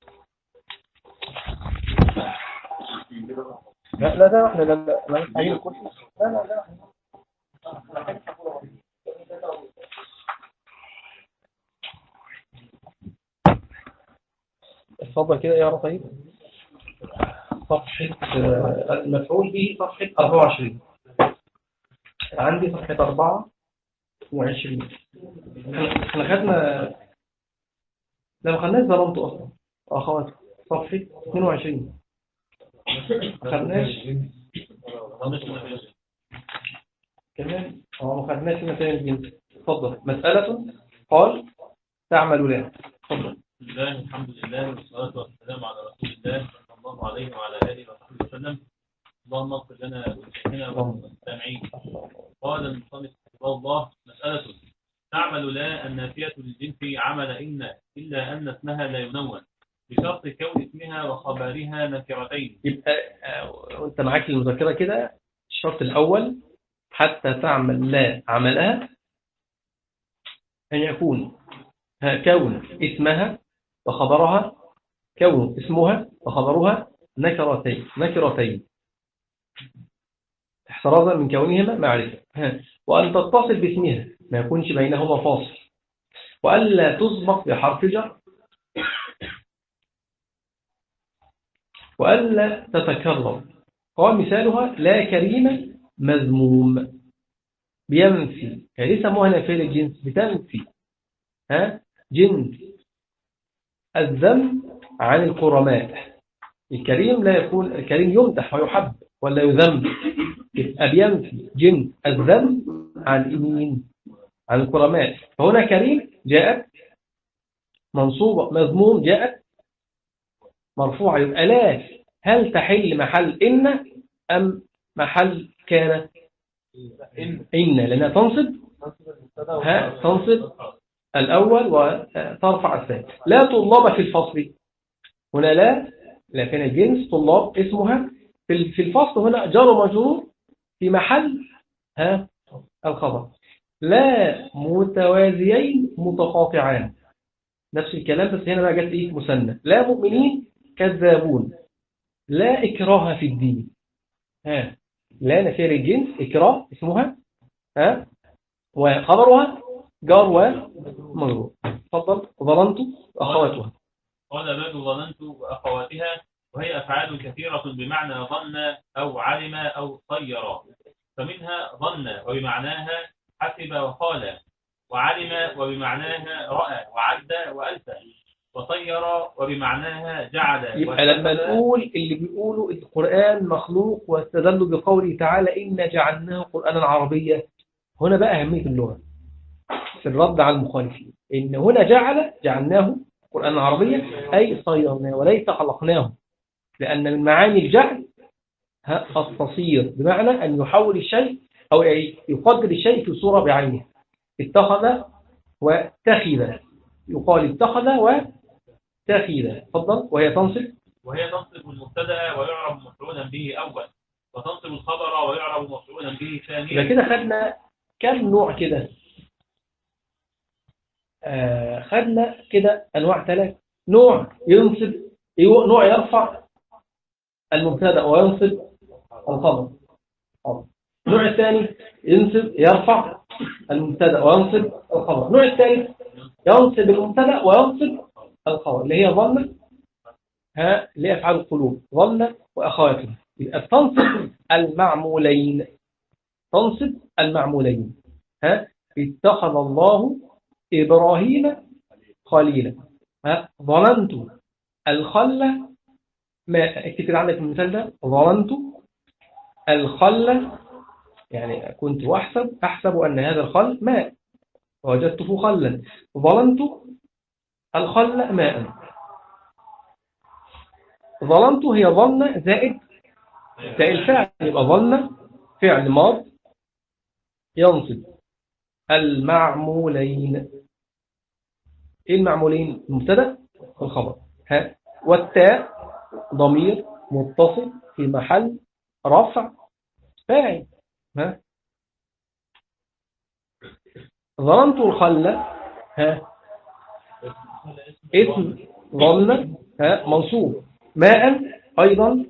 لا لا ده احنا لا لا لا مش عايزين الكرسي لا لا لا اتفضل كده يا رب طيب صفحة آه، المفعول به صفحة 24 عندي صفحة 24 احنا احنا خدنا لا ما خدناش ظلمت اصلا اخوات صفحة 22 ما خدناش كمان اه ما خدناش مثلا الجنس اتفضل مسألة قال تعمل لا اتفضل بسم الله الحمد لله والصلاة والسلام على رسول الله صلى الله عليه وعلى آله وصحبه وسلم اللهم اغفر لنا ولشيخنا والمستمعين قال المصنف رحمه الله مسألة تعمل لا النافية للجنس عمل إن إلا أن اسمها لا ينون بشرط كون اسمها وخبرها نكرتين يبقى آه، وانت معاك المذكرة كده الشرط الأول حتى تعمل لا عملها أن يكون ها كون اسمها وخبرها كون اسمها وخبرها نكرتين نكرتين احترازا من كونهما معرفة ها. وأن تتصل باسمها ما يكونش بينهما فاصل وألا تسبق بحرف جر وألا تتكرر قال مثالها لا كريم مذموم بينفي يعني ليه سموها نافية للجنس بتنفي ها جنس الذم عن الكرماء الكريم لا يكون الكريم يمدح ويحب ولا يذم يبقى بينفي جنس الذم عن مين عن الكرماء فهنا كريم جاءت منصوبة مذموم جاءت مرفوعة يبقى لا هل تحل محل إن أم محل كان إن لأنها تنصب ها تنصب الأول وترفع الثاني لا طلاب في الفصل هنا لا لكن الجنس طلاب اسمها في في الفصل هنا جار ومجرور في محل ها الخبر لا متوازيين متقاطعان نفس الكلام بس هنا بقى جت ايه مثنى لا مؤمنين كذابون لا إكراه في الدين ها لا نفير الجنس إكراه اسمها ها وخبرها جار ومجرور تفضل ظننت أخواتها قال بل ظننت وأخواتها وهي أفعال كثيرة بمعنى ظن أو علم أو طير فمنها ظن وبمعناها حسب وقال وعلم وبمعناها رأى وعد وألف وطير وبمعناها جعل يبقى لما واتخذ نقول اللي بيقولوا القرآن مخلوق واستدلوا بقوله تعالى إن جعلناه قرآنا عربيا هنا بقى أهمية اللغة في الرد على المخالفين إن هنا جعل جعلناه قرآنا عربيا أي صيرناه وليس خلقناه لأن من معاني الجعل ها التصير بمعنى أن يحول الشيء أو يقدر الشيء في صورة بعينه اتخذ واتخذ يقال اتخذ واتخذ تفضل وهي تنصب وهي تنصب المبتدا ويعرب مفعولا به أول وتنصب الخبر ويعرب مفعولا به يبقى ثانيا كده خدنا كم نوع كده آه خدنا كده أنواع ثلاث نوع ينصب يو- نوع يرفع المبتدا وينصب الخبر خبر. النوع الثاني ينصب يرفع المبتدا وينصب الخبر النوع الثالث ينصب المبتدا وينصب الخبر اللي هي ظن ها اللي هي افعال القلوب ظن واخواتها يبقى تنصب المعمولين تنصب المعمولين ها اتخذ الله ابراهيم خليلا ها ظننت الخل ما اكتب كده عندك المثال ده ظننت الخل يعني كنت أحسب أحسب أن هذا الخل ماء وجدته خلا ظننت الخل ماء ظننت هي ظن زائد زائد الفعل يبقى ظن فعل ماض ينصب المعمولين ايه المعمولين المبتدا والخبر ها والتاء ضمير متصل في محل رفع فاعل ها ظننت الخل ها اسم ظن ها منصوب ماء ايضا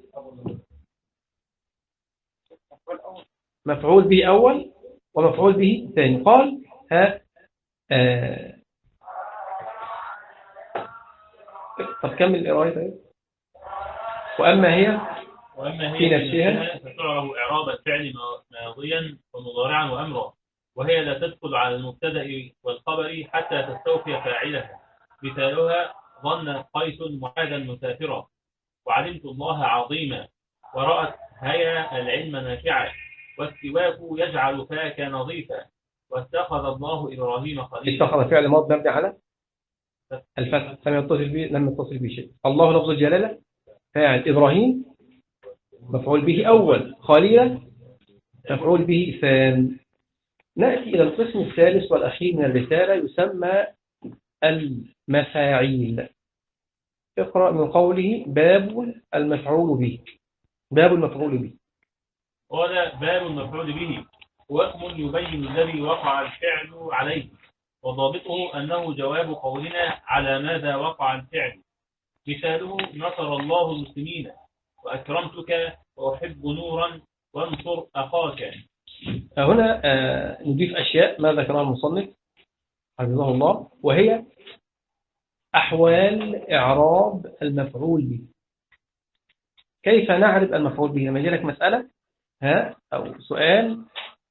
مفعول به اول ومفعول به ثاني قال ها آه طب كمل القرايه طيب واما هي وأما هي في نفسها فتعرف إعراب الفعل ماضيا ومضارعا وأمرا وهي لا تدخل على المبتدأ والخبر حتى تستوفي فاعلها مثالها ظن قيس معاذا مسافرا وعلمت الله عظيما ورأت هيا العلم نافعا والسواك يجعل فاك نظيفا واتخذ الله إبراهيم خليلا اتخذ فعل ماض مبني على الفتح لم يتصل به لم يتصل به شيء الله لفظ الجلاله فاعل ابراهيم مفعول به اول خليلا مفعول به ثان ناتي الى القسم الثالث والاخير من الرساله يسمى المفاعيل اقرا من قوله باب المفعول به باب المفعول به قال باب المفعول به هو اسم يبين الذي وقع الفعل عليه وضابطه أنه جواب قولنا على ماذا وقع الفعل مثاله نصر الله المسلمين وأكرمتك وأحب نورا وانصر أخاك هنا آه، نضيف أشياء ما ذكرها المصنف حفظه الله وهي أحوال إعراب المفعول به كيف نعرف المفعول به لما يجي لك مسألة ها أو سؤال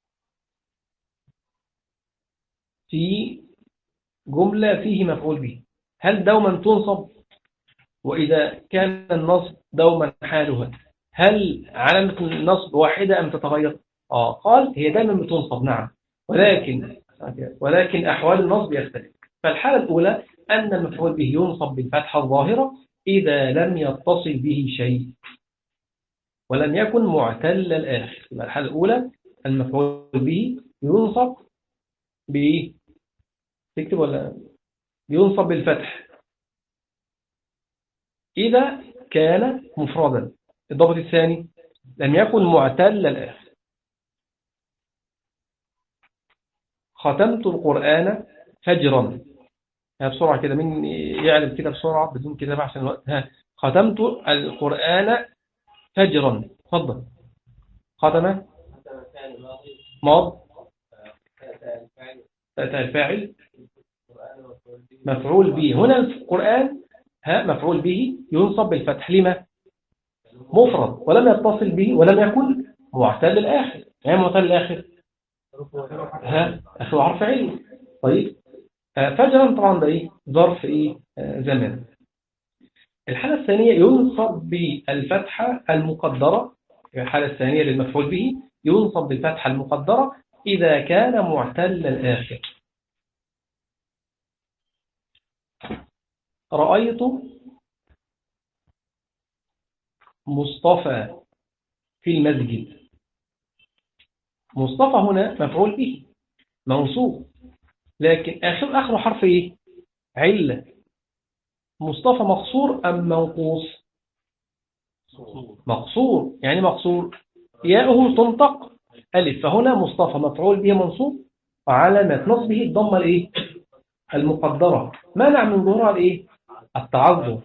في جملة فيه مفعول به هل دوما تنصب وإذا كان النصب دوما حالها هل علامة النصب واحدة أم تتغير آه قال هي دائما بتنصب نعم ولكن ولكن أحوال النصب يختلف فالحالة الأولى أن المفعول به ينصب بالفتحة الظاهرة إذا لم يتصل به شيء ولم يكن معتل الآخر يبقى الحالة الأولى المفعول به ينصب بإيه؟ تكتب ولا ينصب بالفتح إذا كان مفردا الضابط الثاني لم يكن معتل الآخر ختمت القرآن فجرا ها بسرعة كده مين يعلم كده بسرعة بدون كده عشان الوقت ها ختمت القرآن فجرا تفضل ختم ماض أتى الفاعل مفعول به هنا القرآن ها مفعول به ينصب بالفتح لما مفرد ولم يتصل به ولم يكن معتل الآخر يعني معتل الآخر ها أخذ حرف علم طيب آه، فجرا طبعا ده إيه ظرف إيه آه، زمان الحالة الثانية ينصب بالفتحة المقدرة الحالة الثانية للمفعول به ينصب بالفتحة المقدرة إذا كان معتل الآخر رأيت مصطفى في المسجد مصطفى هنا مفعول به منصوب لكن آخر آخر حرف إيه علة مصطفى مقصور أم منقوص مقصور يعني مقصور ياؤه تنطق ألف فهنا مصطفى مفعول به منصوب وعلامة نصبه الضمة الإيه المقدرة منع من ظهورها الإيه التعذر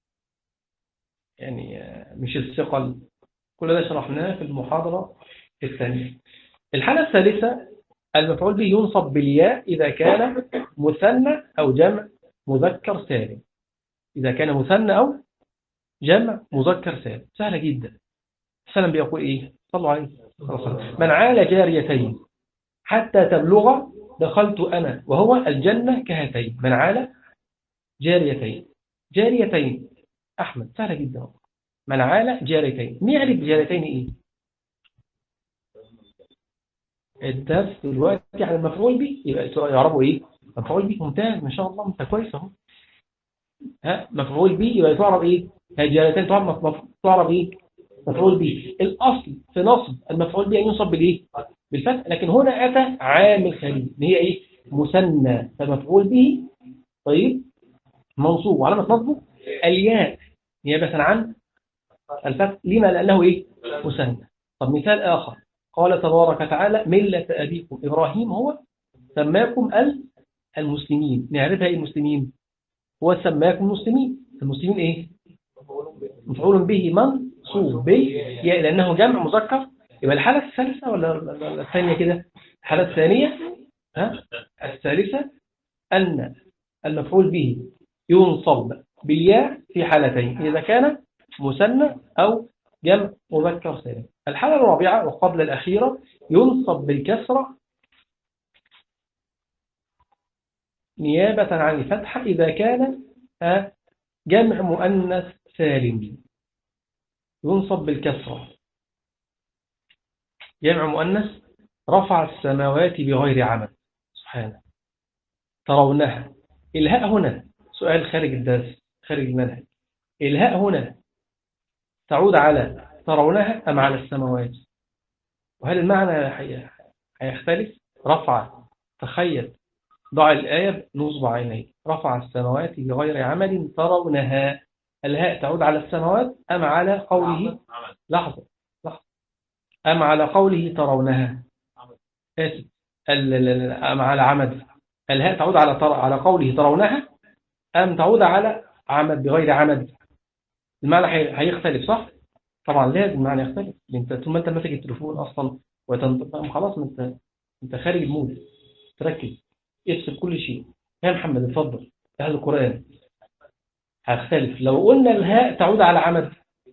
يعني آه، مش الثقل كل ده شرحناه في المحاضرة الثانية الحالة الثالثة المفعول به ينصب بالياء إذا كان مثنى أو جمع مذكر سالم إذا كان مثنى أو جمع مذكر سالم سهلة جدا سلم بيقول إيه صلوا عليه صلى الله عليه وسلم. من عال جاريتين حتى تبلغ دخلت أنا وهو الجنة كهاتين من عال جاريتين جاريتين أحمد سهلة جدا من عال جاريتين نعرف جاريتين إيه الدرس دلوقتي على المفعول به يبقى يعرفوا إيه مفعول به ممتاز ما شاء الله انت كويس اهو ها مفعول به يبقى تعرف ايه جاريتين تعرف مف- تعرف ايه مفعول به الاصل في نصب المفعول به ان ينصب بالايه بالفتح لكن هنا اتى عامل خارجي اللي هي ايه مثنى فمفعول به طيب منصوب وعلامه نصبه الياء نيابه عن الفتح لما لانه ايه مثنى طب مثال اخر قال تبارك وتعالى مله ابيكم ابراهيم هو سماكم ال- المسلمين نعرفها ايه المسلمين هو سماكم مسلمين المسلمين ايه مفعول به منصوب به يا لانه جمع مذكر يبقى الحاله الثالثه ولا ولا الثانيه كده الحاله الثانيه ها الثالثه ان المفعول به ينصب بالياء في حالتين إذا كان مثنى أو جمع مذكر سالم الحالة الرابعة وقبل الأخيرة ينصب بالكسرة نيابة عن الفتحة إذا كان آه، جمع مؤنث سالم ينصب بالكسرة جمع مؤنث رفع السماوات بغير عمل سبحانه ترونها الهاء هنا سؤال خارج الدرس خارج المنهج الهاء هنا تعود على ترونها أم على السماوات وهل المعنى حي- هيختلف رفع تخيل ضع الآية نصب عينيه رفع السماوات بغير عمل ترونها الهاء تعود على السماوات أم على قوله عمل لحظة لحظة أم على قوله ترونها آسف ال- ال- ال- أم على عمد الهاء تعود على تر... على قوله ترونها أم تعود على عمد بغير عمد المعنى هي- هيختلف صح طبعا لازم المعنى يختلف لأن انت طول ما انت ماسك التليفون اصلا وتنطق خلاص ما انت انت خارج المود تركز افصل كل شيء يا محمد اتفضل اهل القرآن هيختلف لو قلنا الهاء تعود على عمد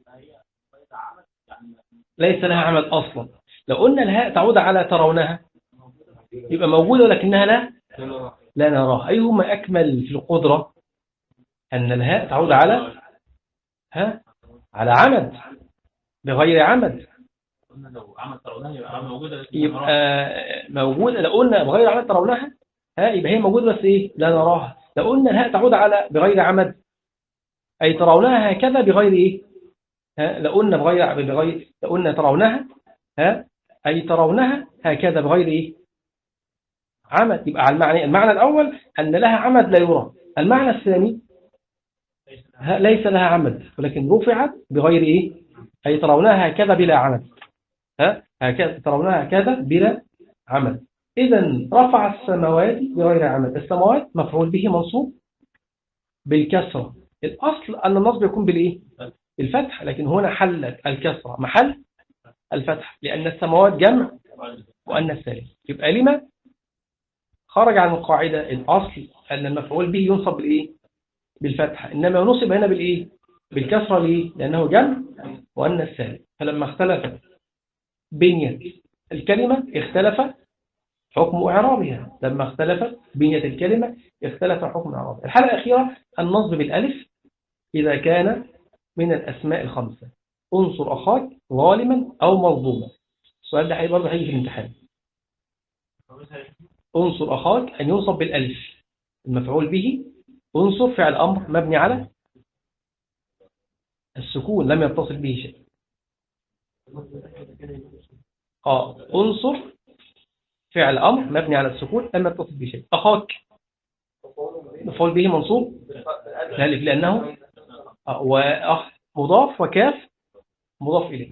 ليس لها عمل أصلا لو قلنا الهاء تعود على ترونها يبقى موجودة ولكنها لا لا نراها أيهما أكمل في القدرة أن الهاء تعود على ها على عمد بغير عمد قلنا لو عمل ترونها يبقى عمل موجودة بس يبقى موجودة لو قلنا بغير عمد ترونها ها يبقى هي موجودة بس إيه لا نراها لو قلنا الهاء تعود على بغير عمد أي ترونها هكذا بغير إيه ها لو قلنا بغير بغير لو قلنا ترونها ها أي ترونها هكذا بغير إيه عمد يبقى على المعنى المعنى الأول أن لها عمد لا يرى المعنى الثاني ها ليس لها عمد ولكن رفعت بغير إيه أي ترونها هكذا بلا عمد ها هكذا ترونها هكذا بلا عمد إذا رفع السماوات بغير عمد السماوات مفعول به منصوب بالكسرة الأصل أن النصب يكون بالإيه بالفتح لكن هنا حلت الكسرة محل الفتح لأن السماوات جمع وأن سالم يبقى لما خرج عن القاعدة الأصل أن المفعول به ينصب بالإيه بالفتح إنما ينصب هنا بالإيه بالكسرة ليه لأنه جمع وأن السالم فلما اختلفت بنية الكلمة اختلف حكم إعرابها لما اختلفت بنية الكلمة اختلف حكم إعرابها الحالة الأخيرة النصب بالألف إذا كان من الأسماء الخمسة انصر أخاك ظالما أو مظلوما السؤال ده هيبقى برضه هيجي في الامتحان انصر أخاك أن ينصب بالألف المفعول به انصر فعل أمر مبني على السكون لم يتصل به شيء آه انصر فعل أمر مبني على السكون لم يتصل به شيء أخاك مفعول به منصوب الألف لأنه آه وأخ مضاف وكاف مضاف إليه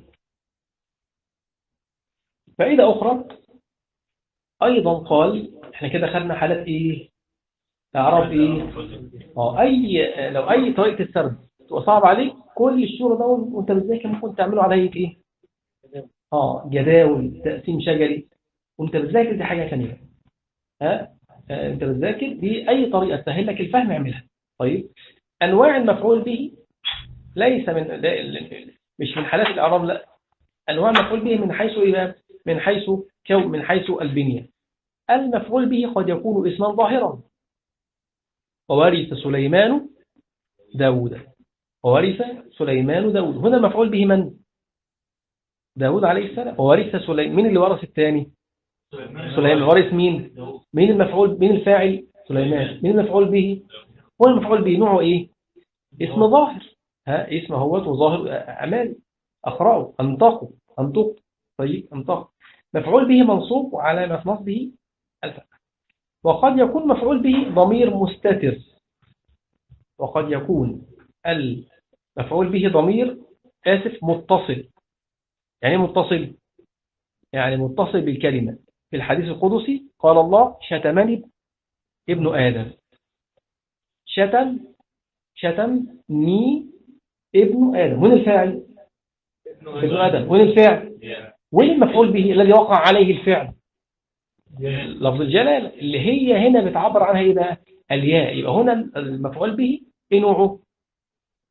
فائدة أخرى أيضا قال احنا كده خدنا حالات إيه تعرف إيه اه أي لو أي طريقة السرد تبقى صعب عليك كل الشغل ده وانت بتذاكر ممكن تعمله على هيئة إيه اه جداول تقسيم شجري وانت بتذاكر دي حاجة ثانيه ها آه، انت بتذاكر دي أي طريقة تسهل لك الفهم اعملها طيب أنواع المفعول به ليس من لا- لا- مش من حالات الإعراب لا أنواع المفعول به من حيث إيه بقى؟ من حيث كون من حيث البنية المفعول به قد يكون اسما ظاهرا وورث سليمان داود وورث سليمان داود هنا مفعول به من داود عليه السلام وورث سليمان مين اللي ورث الثاني سليمان ورث مين مين المفعول مين الفاعل سليمان مين المفعول به هو المفعول به نوعه ايه اسم ظاهر ها اسم هو ظاهر أعمال أقرأوا أنطقوا أنطق طيب أنطق مفعول به منصوب وعلامة نصبه الفتح وقد يكون مفعول به ضمير مستتر وقد يكون المفعول به ضمير آسف متصل يعني إيه متصل يعني متصل بالكلمة في الحديث القدسي قال الله شتمني ابن آدم شتم شتمني ابن آدم وين الفاعل ابن آدم وين الفعل وين المفعول به الذي وقع عليه الفعل لفظ الجلالة اللي هي هنا بتعبر عنها ايه بقى الياء يبقى هنا المفعول به ايه نوعه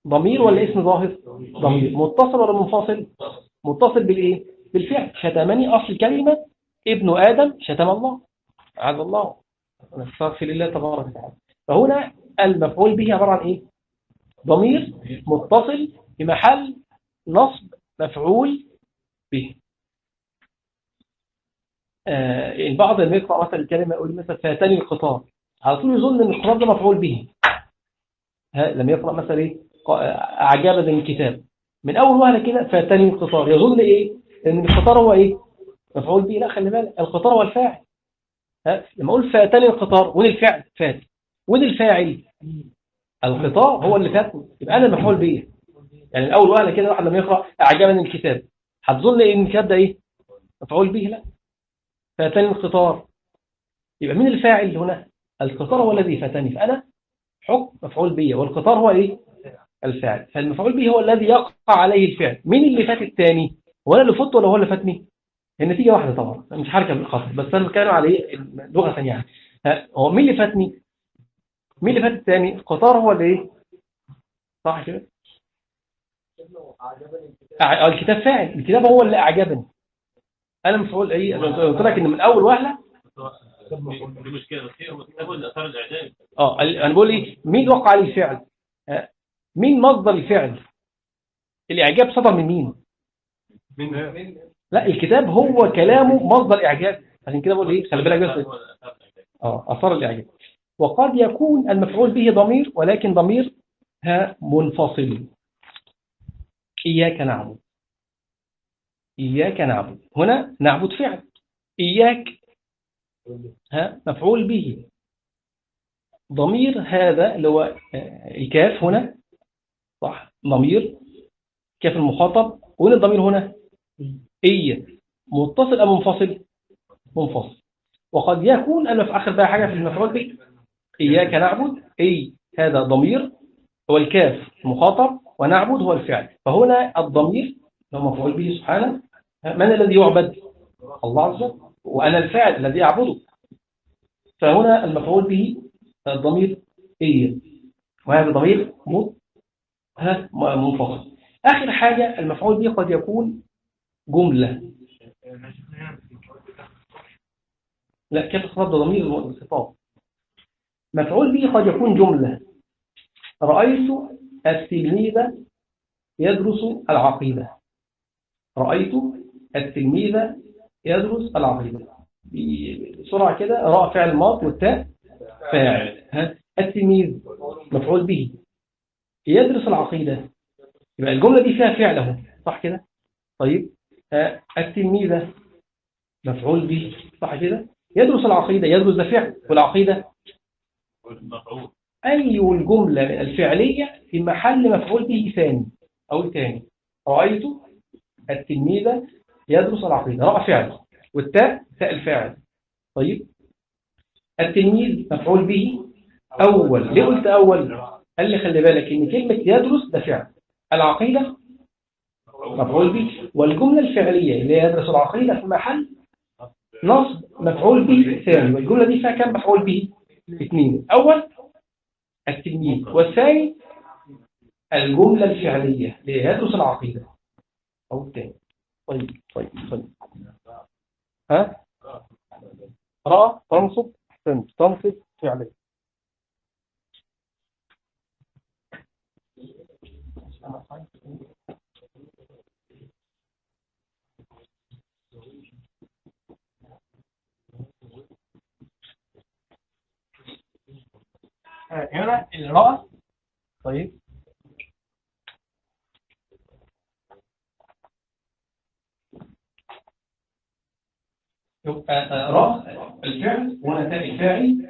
ضمير ولا اسم ظاهر ضمير متصل ولا منفصل متصل بالايه بالفعل شتمني اصل كلمه ابن ادم شتم الله عز الله نستغفر الله تبارك وتعالى فهنا المفعول به عباره عن ايه ضمير متصل في محل نصب مفعول به آه البعض لما يقرأ مثلا الكلمة يقول مثلا فاتني القطار على طول يظن ان القطار ده مفعول به ها لما يقرأ مثلا ايه أعجبني الكتاب من أول وهلة كده فاتني القطار يظن ايه ان القطار هو ايه مفعول به لا خلي بالك القطار هو الفاعل ها لما اقول فاتني القطار وين الفعل فات وين الفاعل القطار هو اللي فاتني يبقى انا مفعول به يعني من اول وهله كده واحد لما يقرا اعجبني الكتاب هتظن ان الكتاب ده ايه مفعول به لا فاتني القطار يبقى مين الفاعل هنا القطار هو الذي فاتني فانا حكم مفعول به والقطار هو ايه الفاعل فالمفعول به هو الذي يقع عليه الفعل مين اللي فات الثاني هو انا اللي فت ولا هو اللي فاتني النتيجه واحده طبعا مش حركه بالقصد بس انا كانوا عليه لغه يعني هو مين اللي فاتني مين اللي فات الثاني القطار هو اللي ايه صح كده الكتاب فاعل الكتاب هو اللي اعجبني انا مفعول ايه قلت لك ان من اول وهله دي مشكله بس هو الكتاب اللي اثار الاعجاب اه انا بقول ايه مين وقع عليه الفعل مين مصدر الفعل الاعجاب صدر من مين لا الكتاب هو كلامه مصدر اعجاب عشان كده بقول ايه خلي بالك بس اه اثار الاعجاب وقد يكون المفعول به ضمير ولكن ضمير ها منفصل إياك نعبد إياك نعبد هنا نعبد فعل إياك ها مفعول به ضمير هذا اللي هو الكاف هنا صح ضمير كاف المخاطب وين الضمير هنا إيه متصل أم منفصل منفصل وقد يكون أنا في آخر بقى حاجة في المفعول به إياك نعبد أي هذا ضمير هو الكاف مخاطب ونعبد هو الفعل فهنا الضمير هو مفعول به سبحانه من الذي يعبد الله عز وجل وأنا الفعل الذي أعبده فهنا المفعول به الضمير إيه وهذا ضمير منفصل آخر حاجة المفعول به قد يكون جملة لا كيف خطاب ضمير الخطاب مفعول به قد يكون جملة رأيت التلميذ يدرس العقيدة رأيت التلميذ يدرس العقيدة بسرعة كده راء فعل ماض والتاء فاعل ها التلميذ مفعول به يدرس العقيدة يبقى الجملة دي فيها فعله صح كده طيب ها التلميذ مفعول به صح كده يدرس العقيدة يدرس ده فعل والعقيدة أي الجملة الفعلية في محل مفعول به ثاني أو ثاني رأيت التلميذ يدرس العقيدة رأى فعل والتاء تاء الفاعل طيب التلميذ مفعول به أول ليه قلت أول قال لي خلي بالك إن كلمة يدرس ده فعل العقيدة مفعول به والجملة الفعلية اللي هي يدرس العقيدة في محل نصب مفعول به ثاني والجملة دي فيها كم مفعول به اثنين أول التلميذ والثاني الجملة الفعلية اللي هي يدرس العقيدة أو الثاني طيب طيب طيب ها رأى تنصب احسنت تنصب فعليا هنا الراء طيب يبقى راء الفعل هنا تاء الفاعل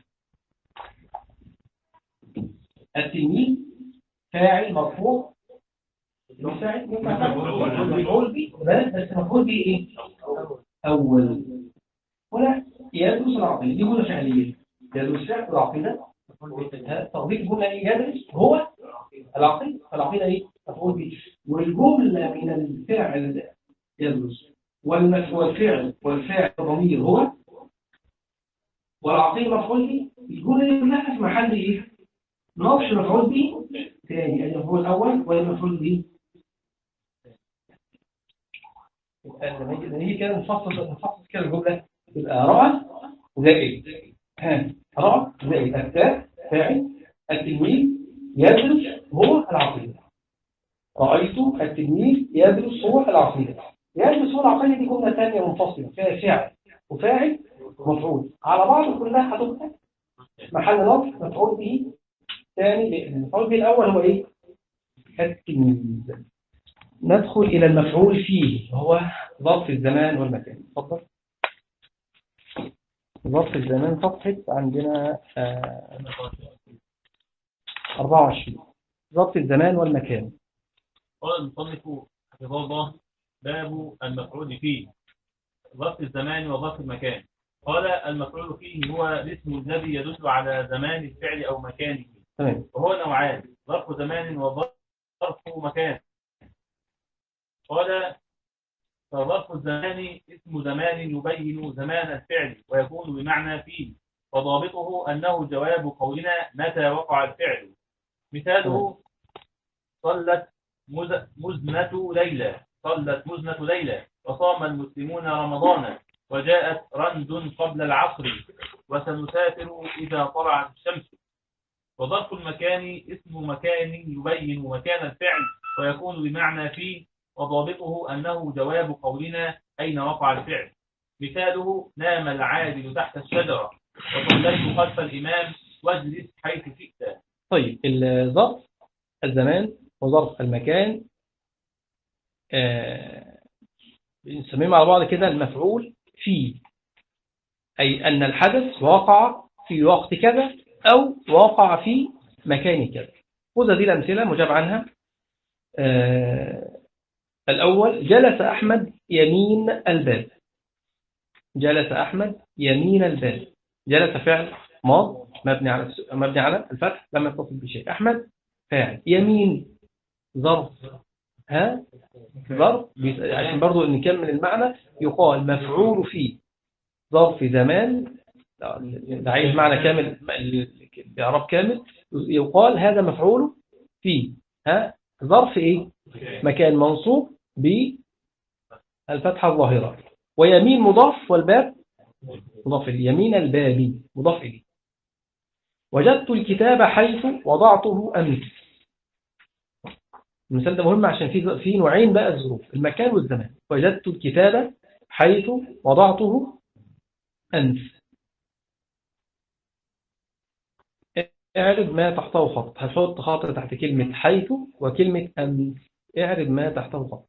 التلميذ فاعل مرفوع الفاعل مفعول به بس مفعول به ايه اول هنا يدرس العقيده دي جمله فعليه يدرس فعل العقيده تطبيق الجمله ايه يدرس هو العقيده العقيده ايه مفعول به والجمله من الفعل يدرس والفعل والفاعل ضمير هو والعقيده مفعول به الجمله دي كلها في محل ايه نصب مفعول به الثاني المفعول الأول ولا المفعول به يبقى لما يجي- لما يجي كده نفصل نفصل كده الجملة يبقى رأى زائد ها رأى زائد التاء فاعل التلميذ يدرس هو العقيدة رأيت التلميذ يدرس هو العقيدة يدرس هو العقيدة دي جملة ثانية منفصلة فيها فاعل وفاعل مفعول على بعض كلها هتبقى محل نصب مفعول به ثاني لأن المفعول به الأول هو إيه؟ التلميذ ندخل إلى المفعول فيه هو ظرف الزمان والمكان اتفضل ظرف الزمان صفحة عندنا آه، 24 ظرف الزمان والمكان قال المصنف حفظه الله باب المفعول فيه ظرف الزمان وظرف المكان قال المفعول فيه هو الاسم الذي يدل على زمان الفعل أو مكانه تمام وهو نوعان ظرف زمان وظرف مكان قال فظرف الزمان اسم زمان يبين زمان الفعل ويكون بمعنى فيه وضابطه أنه جواب قولنا متى وقع الفعل مثاله صلت مز- مزنة ليلى صلت مزنة ليلى وصام المسلمون رمضان وجاءت رند قبل العصر وسنسافر إذا طلعت الشمس وظرف المكان اسم مكان يبين مكان الفعل ويكون بمعنى فيه وضابطه أنه جواب قولنا أين وقع الفعل مثاله نام العادل تحت الشجرة وصليت خلف الإمام واجلس حيث شئت طيب الظرف الزمان وظرف المكان آه، بنسميهم على بعض كده المفعول فيه أي أن الحدث وقع في وقت كذا أو وقع في مكان كذا خذ دي الأمثلة مجاب عنها آه، الأول جلس أحمد يمين الباب جلس أحمد يمين الباب جلس فعل ماض مبني على الس- مبني على الفتح لم يتصل بشيء أحمد فاعل يمين ظرف ها ظرف بيس- عشان برضو نكمل المعنى يقال مفعول فيه ظرف زمان ده عايز معنى كامل الإعراب كامل يقال هذا مفعول فيه ها ظرف إيه مكان منصوب بالفتحة الظاهرة ويمين مضاف والباب مضاف إليه يمين الباب مضاف إليه وجدت الكتاب حيث وضعته أمس المثال ده مهم عشان في في نوعين بقى الظروف المكان والزمان وجدت الكتاب حيث وضعته أمس اعرض ما تحته خط هتحط خاطر تحت كلمة حيث وكلمة أمس اعرض ما تحته خط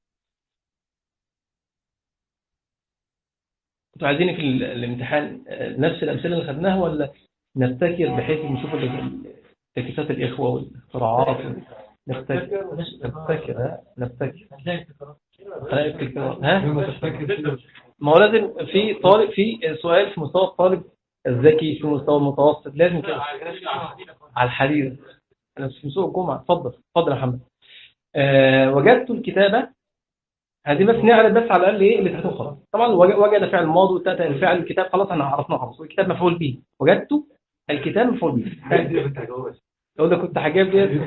كنتوا عايزين في ال- الامتحان آه، نفس الأمثلة اللي خدناها ولا نبتكر بحيث نشوف ال- تكيسات الإخوة والاختراعات نبتكر نبتكر ها نبتكر خلينا نبتكر ها ما هو لازم في طالب في سؤال في مستوى الطالب الذكي في مستوى المتوسط لازم كده على الحرير انا في سوق الجمعه اتفضل اتفضل يا محمد آه وجدت الكتابه هذه بس نعرف بس على الاقل ايه اللي تحته خلاص طبعا وج- وجد فعل ماضي وتاتى الفعل الكتاب خلاص احنا عرفناه خلاص الكتاب مفعول به وجدت الكتاب مفعول به لو ده كنت هجيب ديت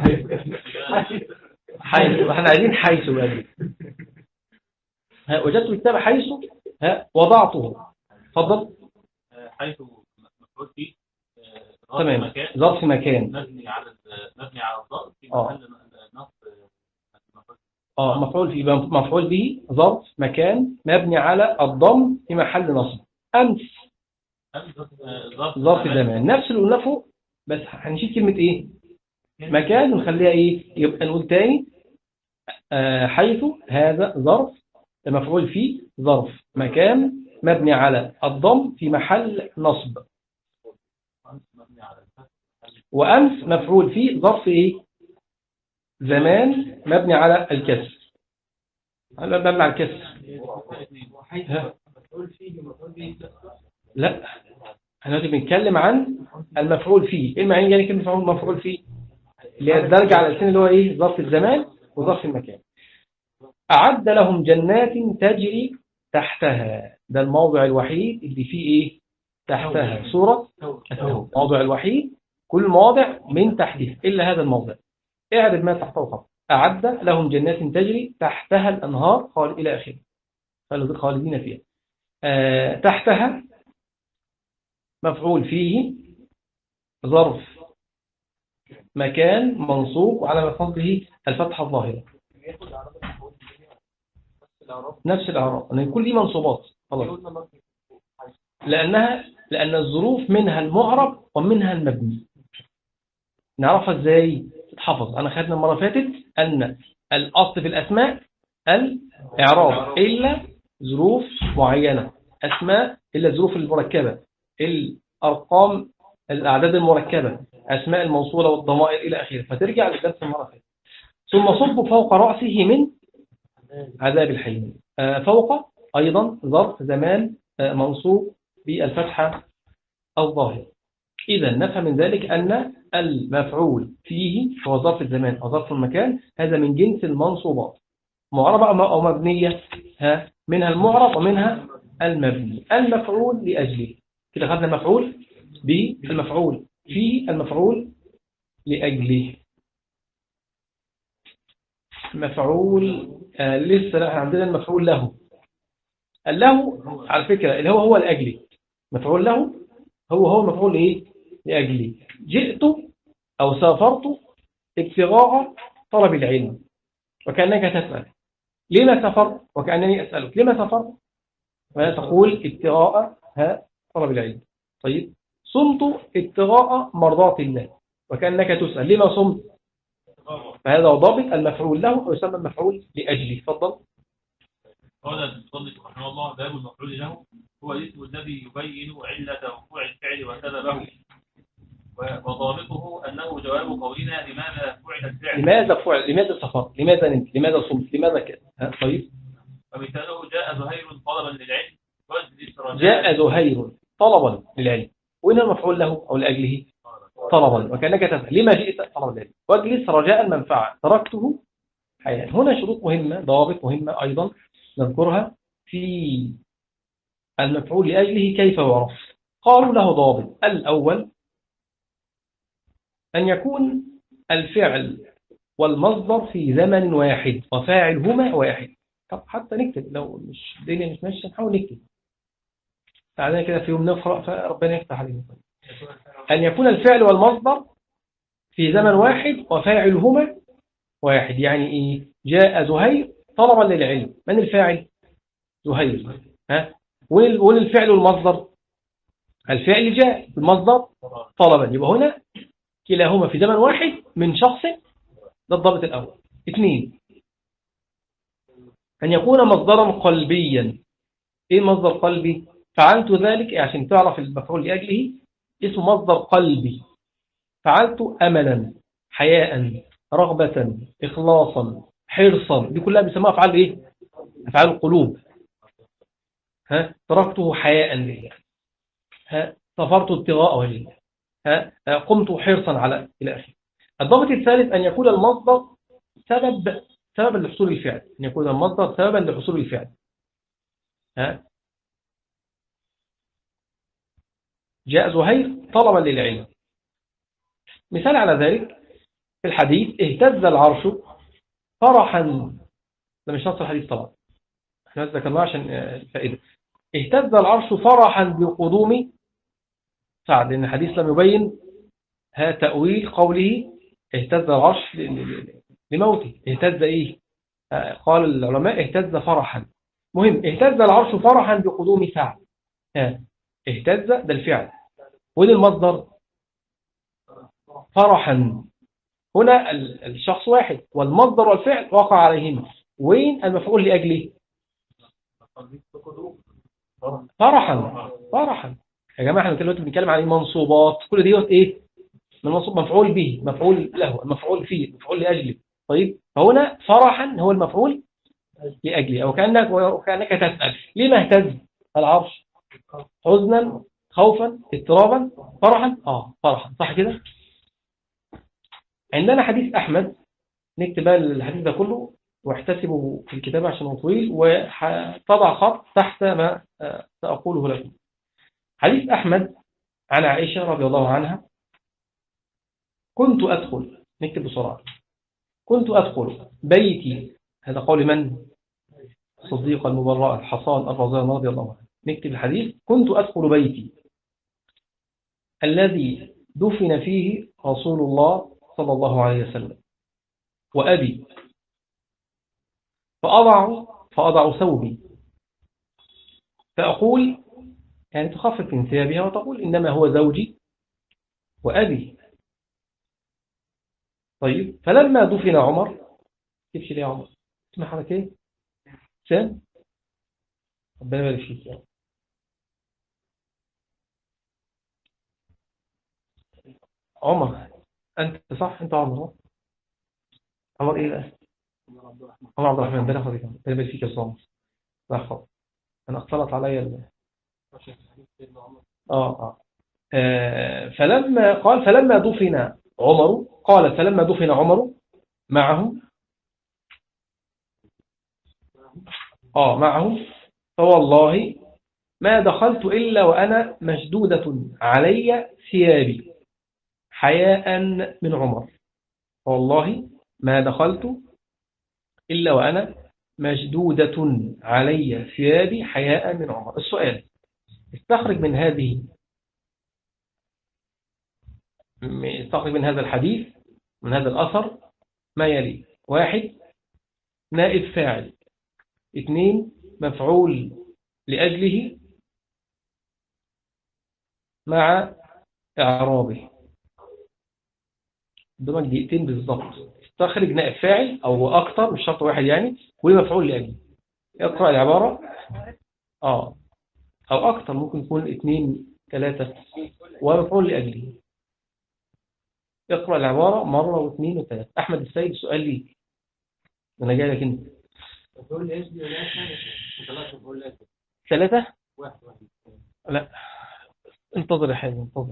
حيث احنا عايزين حيث بقى دي. ها وجدت الكتاب حيث ها وضعته اتفضل حيث مفعول فيه آه، ظرف تمام مكان ظرف مكان مبني على مبني على الضغط في آه. محل نصب مفعول اه مفعول به يبقى مفعول به ظرف مكان مبني على الضم في محل نصب امس ظرف ظرف زمان نفس اللي قلنا فوق بس هنشيل كلمه ايه مكان ونخليها ايه يبقى نقول تاني آه حيث هذا ظرف مفعول فيه ظرف مكان مبني على الضم في محل نصب مبني على الفتح وامس مفعول فيه ظرف ايه زمان مبني على الكسر هل مبني على الكسر ها؟ لا احنا دلوقتي بنتكلم عن المفعول فيه ايه المعنى يعني كلمه مفعول مفعول فيه اللي هي الدرجه على الاثنين اللي هو ايه ظرف الزمان وظرف المكان اعد لهم جنات تجري تحتها ده الموضع الوحيد اللي فيه ايه تحتها سوره التوبه الموضع الوحيد كل مواضع من تحتها الا هذا الموضع اعرف ما تحته خبر أعد لهم جنات تجري تحتها الأنهار خال إلى آخره خالدين فيها آه تحتها مفعول فيه ظرف مكان منصوب على فضله الفتحة الظاهرة نفس الأعراب أن كل دي منصوبات خلاص لأنها لأن الظروف منها المعرب ومنها المبني نعرفها ازاي تتحفظ أنا خدنا المرة فاتت أن الأصل في الأسماء الإعراب إلا ظروف معينة أسماء إلا الظروف المركبة الأرقام الأعداد المركبة أسماء الموصولة والضمائر إلى آخره فترجع للدرس المرة فاتت ثم صب فوق رأسه من عذاب الحين فوق أيضا ظرف زمان منصوب بالفتحة الظاهرة إذا نفهم من ذلك أن المفعول فيه هو ظرف الزمان أو ظرف المكان هذا من جنس المنصوبات معربة أو مبنية ها منها المعرب ومنها المبني المفعول لأجله كده خدنا المفعول بالمفعول فيه المفعول لأجله مفعول آه لسه لا عندنا المفعول له له على فكرة اللي هو هو لأجله مفعول له هو هو مفعول إيه لأجله جئت أو سافرت ابتغاء طلب العلم وكأنك تسأل لما سافرت وكأنني أسألك لما سافرت تقول ابتغاء ها طلب العلم طيب صمت ابتغاء مرضات الله وكأنك تسأل لما صمت فهذا ضابط المفعول له ويسمى المفعول لأجله تفضل قال المصنف رحمه الله باب المفعول له هو الاسم الذي يبين علة وقوع الفعل وسببه وضابطه أنه جواب قولنا لماذا فعل الفعل لماذا فعل لماذا سفر لماذا نمت لماذا صمت لماذا كذا طيب ومثاله جاء زهير طلبا للعلم جاء زهير طلبا للعلم وين المفعول له أو لأجله طلبا وكأنك تسأل لما جئت طلبا للعلم واجلس رجاء المنفعة تركته حياة هنا شروط مهمة ضوابط مهمة أيضا نذكرها في المفعول لأجله كيف يعرف قالوا له ضابط الأول أن يكون الفعل والمصدر في زمن واحد وفاعلهما واحد طب حتى نكتب لو مش الدنيا مش ماشيه نحاول نكتب تعالى كده في يوم نقرأ فربنا يفتح علينا أن يكون الفعل والمصدر في زمن واحد وفاعلهما واحد يعني إيه جاء زهير طلبا للعلم من الفاعل زهير ها وللفعل والمصدر الفعل جاء المصدر طلبا يبقى هنا كلاهما في زمن واحد من شخص ده الضابط الأول اثنين أن يكون مصدرا قلبيا إيه مصدر قلبي فعلت ذلك عشان تعرف المفعول لأجله اسمه مصدر قلبي فعلت أملا حياء رغبة إخلاصا حرصا دي كلها بيسموها أفعال إيه أفعال القلوب ها تركته حياء لله ها سافرت ابتغاء وجه ها قمت حرصا على إلى آخره الضابط الثالث أن يكون المصدر سبب سببا لحصول الفعل أن يكون المصدر سببا لحصول الفعل ها جاء زهير طلبا للعلم مثال على ذلك في الحديث اهتز العرش فرحا ده مش نص الحديث طبعا احنا ذكرناه عشان الفائدة اهتز العرش فرحا بقدوم سعد لأن الحديث لم يبين ها تأويل قوله اهتز العرش لموته اهتز ايه قال العلماء اهتز فرحا مهم اهتز العرش فرحا بقدوم سعد ها اهتز ده الفعل وين المصدر فرحا هنا الشخص واحد والمصدر والفعل وقع عليهما وين المفعول لأجله فرحا فرحا يا جماعة احنا دلوقتي بنتكلم عن المنصوبات كل ديوت ايه من منصوب مفعول به مفعول له المفعول فيه مفعول لأجله طيب فهنا فرحا هو المفعول لأجله أو كأنك, وكأنك تسأل لما اهتز العرش حزنا خوفا اضطرابا فرحا اه فرحا صح كده عندنا حديث أحمد نكتب بقى الحديث ده كله واحتسبه في الكتاب عشان هو طويل وتضع خط تحت ما سأقوله لكم حديث أحمد عن عائشة رضي الله عنها كنت أدخل نكتب بسرعة كنت أدخل بيتي هذا قول من صديق المبرأ الحصان الرضيان رضي الله عنه نكتب الحديث كنت أدخل بيتي الذي دفن فيه رسول الله صلى الله عليه وسلم وأبي فأضع فأضع ثوبي فأقول يعني تخفف من ثيابها وتقول إنما هو زوجي وأبي طيب فلما دفن عمر كيف ليه عمر اسمع حضرتك ايه سام ربنا يبارك فيك يعني. عمر انت صح انت عمر عمر ايه بقى عمر عبد الرحمن بلا خطيك ربنا يبارك فيك يا صامر لا خطأ انا اختلط عليا ال... آه آه. آه فلما قال فلما دفن عمر قال فلما دفن عمر معه آه معه فوالله ما دخلت إلا وأنا مشدودة علي ثيابي حياء من عمر والله ما دخلت إلا وأنا مشدودة علي ثيابي حياء من عمر السؤال استخرج من هذه استخرج من هذا الحديث من هذا الأثر ما يلي واحد نائب فاعل اثنين مفعول لأجله مع إعرابه دول دقيقتين بالضبط استخرج نائب فاعل أو أكتر مش شرط واحد يعني ومفعول لأجله اقرأ العبارة آه أو أكتر ممكن يكون اثنين ثلاثة ومفعول لأجله اقرأ العبارة مرة واثنين وثلاثة أحمد السيد سؤال لي أنا جاي لك أنت ثلاثة لا انتظر يا حبيبي انتظر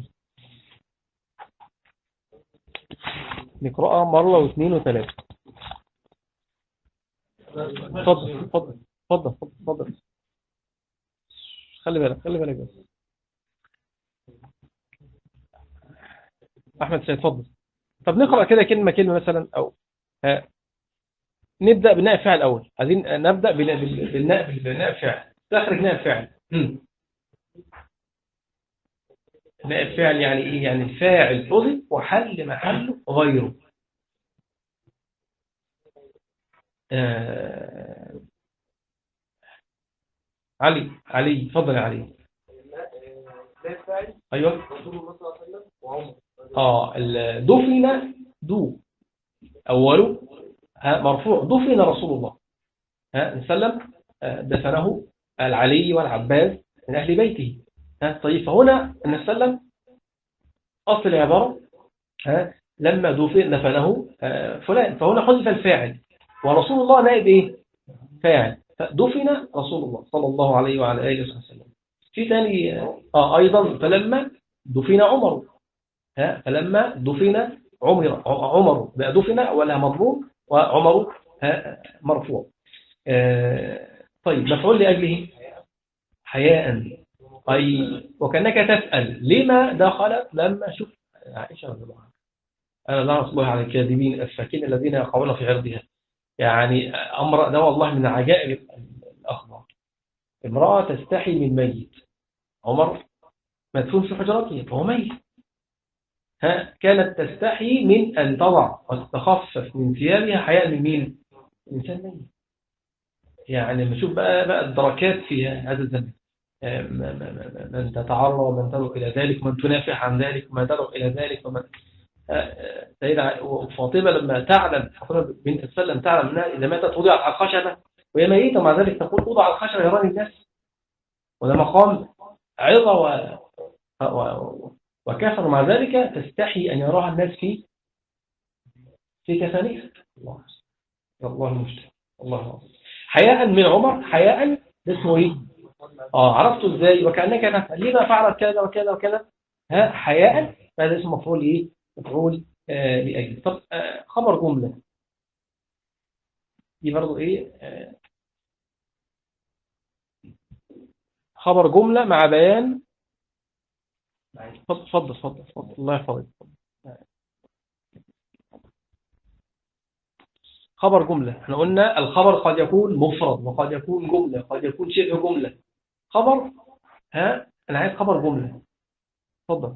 نقرأها مرة واثنين وثلاثة اتفضل اتفضل اتفضل اتفضل خلي بالك خلي بالك بس احمد سيد اتفضل طب نقرأ كده كلمة كلمة مثلا او ها. نبدأ بناء فعل الاول عايزين نبدأ بناء بالناء بالناء فعل تخرج ناء فعل نائب فعل يعني ايه يعني الفاعل حذف وحل محله غيره آه علي علي تفضل يا علي ايوه اه دفن دو اوله ها مرفوع دفن رسول الله ها نسلم دفنه العلي والعباس من اهل بيته ها طيب فهنا نسلم اصل العباره ها لما دفن دفنه فلان فهنا حذف الفاعل ورسول الله نائب ايه فاعل فدفن رسول الله صلى الله عليه وعلى اله وسلم في ثاني آه ايضا فلما دفن عمر ها فلما دفن عمر عمر بقى دفن ولا مضروب وعمر مرفوع آه طيب مفعول لاجله حياء أي وكأنك تسأل لما دخلت لما شوف عائشة رضي الله عنها أنا لا أصبح على الكاذبين الفاكين الذين يقعون في عرضها يعني أمر ده والله من عجائب الأخبار امرأة تستحي من ميت عمر مدفون في حجرته فهو ميت ها كانت تستحي من أن تضع وتتخفف من ثيابها حياء من مين؟ الإنسان ميت يعني لما نشوف بقى بقى الدركات في هذا الزمن من تتعرى ومن تدعو إلى ذلك ومن تنافح عن ذلك ومن تدعو إلى ذلك ومن سيدة فاطمة لما تعلم فاطمة بنت السلم تعلم أنها إذا ماتت وضعت على الخشبة وهي ميتة مع ذلك تقول وضع على الخشبة يراني الناس وده مقام عظة و... و... وكفر مع ذلك تستحي أن يراها الناس في في كفانها الله الله المشترك الله حياء من عمر حياء ده اسمه ايه اه عرفته ازاي وكانك نفعل لما فعلت كذا وكذا وكذا ها حياء هذا اسمه مفعول ايه مفعول آه لاجل طب آه خبر جمله دي برضه ايه آه خبر جمله مع بيان اتفضل اتفضل اتفضل الله يحفظك خبر جملة احنا قلنا الخبر قد يكون مفرد وقد يكون جملة قد يكون شبه جملة خبر ها انا عايز خبر جملة اتفضل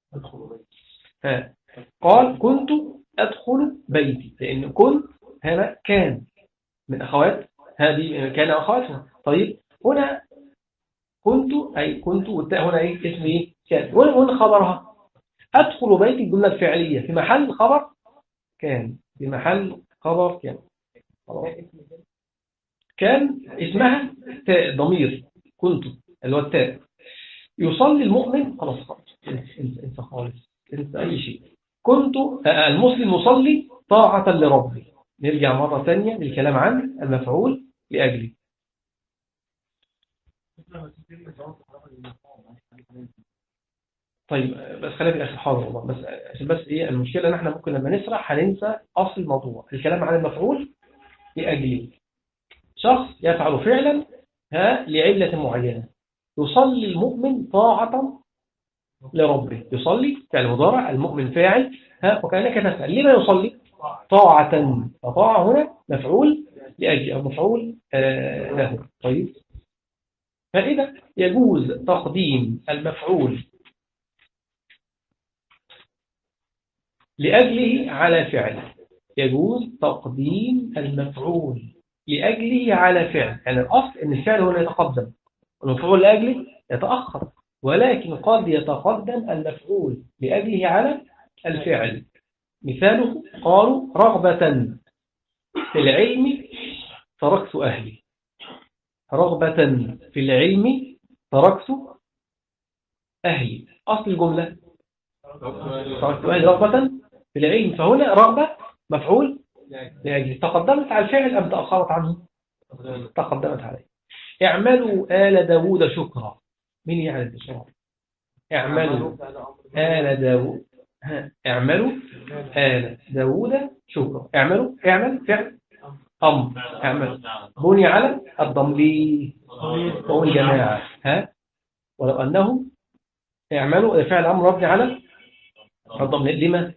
ها قال كنت ادخل بيتي لان كنت هنا كان من اخوات هذه كان اخواتها طيب هنا كنت اي كنت والتاء هنا ايه اسم ايه كان وين خبرها ادخل بيتي الجمله الفعليه في محل خبر كان في محل خبر كان خلاص كان اسمها تاء ضمير كنت اللي هو التاء يصلي المؤمن خلاص خلاص انسى انسى خالص انسى اي شيء كنت آه، المسلم يصلي طاعة لربه نرجع مرة ثانية للكلام عن المفعول لأجله طيب بس خلينا في الاخر حاضر والله بس عشان بس ايه المشكله ان احنا ممكن لما نسرح هننسى اصل الموضوع الكلام عن المفعول لاجله شخص يفعل فعلا ها لعله معينه يصلي المؤمن طاعه لربه يصلي فعل مضارع المؤمن فاعل ها وكانك تسال لما يصلي طاعه فطاعه هنا مفعول لاجل او مفعول آه له طيب فاذا يجوز تقديم المفعول لأجله على فعل يجوز تقديم المفعول لأجله على فعل يعني الأصل أن الفعل هو اللي يتقدم والمفعول لأجله يتأخر ولكن قد يتقدم المفعول لأجله على الفعل مثاله قالوا رغبة في العلم تركت أهلي رغبة في العلم تركت أهلي أصل الجملة تركت أهلي رغبة في العلم فهنا رغبة مفعول لأجل تقدمت على الفعل أم تأخرت عنه تقدمت عليه اعملوا آل داوود شكرا مين يعرف بسرعة اعملوا آل داوود ها، اعملوا آل داوود شكرا اعملوا اعمل فعل أمر اعمل بني على الضمير وهو الجماعة ها ولو أنه اعملوا فعل أمر مبني على الضمير لما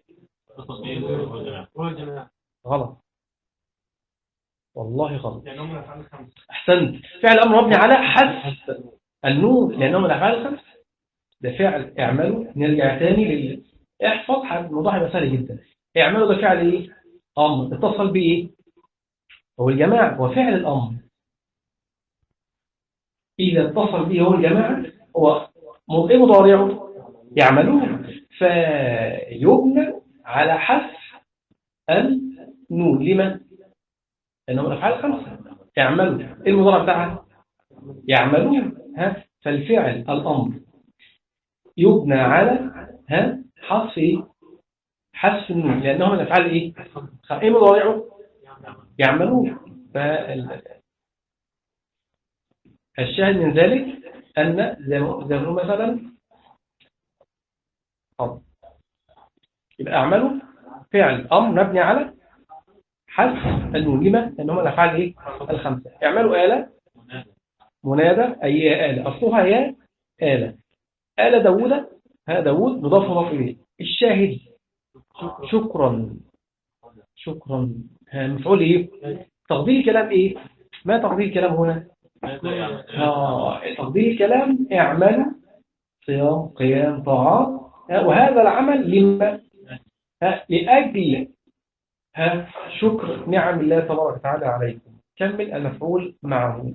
غلط والله غلط احسنت فعل امر مبني على حذف النون لانه من الافعال الخمسه ده فعل اعملوا نرجع تاني لل احفظ حاجة الموضوع هيبقى سهل جدا اعملوا ده فعل ايه امر اتصل بايه هو الجماعه هو فعل الامر اذا اتصل به هو الجماعه هو م- ايه مضارعه يعملون فيبنى على حذف النون لما لأنه من أفعال خمسة يعملوا إيه المضارع بتاعها يعملون ها فالفعل الأمر يبنى على ها حذف إيه حذف النون لأنه من أفعال إيه خ- إيه مضارعه يعملون فال... الشاهد من ذلك أن زي ما زي ما نقول مثلا أمر. يبقى أعملوا فعل أمر مبني على حذف النون لما؟ لأن هم الأفعال إيه؟ الخمسة اعملوا آلة منادى أي يا آلة أصلها يا آلة آلة داوودة ها داوود مضاف مضاف إليه الشاهد شكرا شكرا ها مفعول إيه؟ تقدير الكلام إيه؟ ما تقدير الكلام هنا؟ آه تقدير الكلام اعملوا صيام قيام طاعات ها، وهذا العمل لما ها، لأجل ها شكر نعم الله تبارك وتعالى عليكم كمل المفعول معه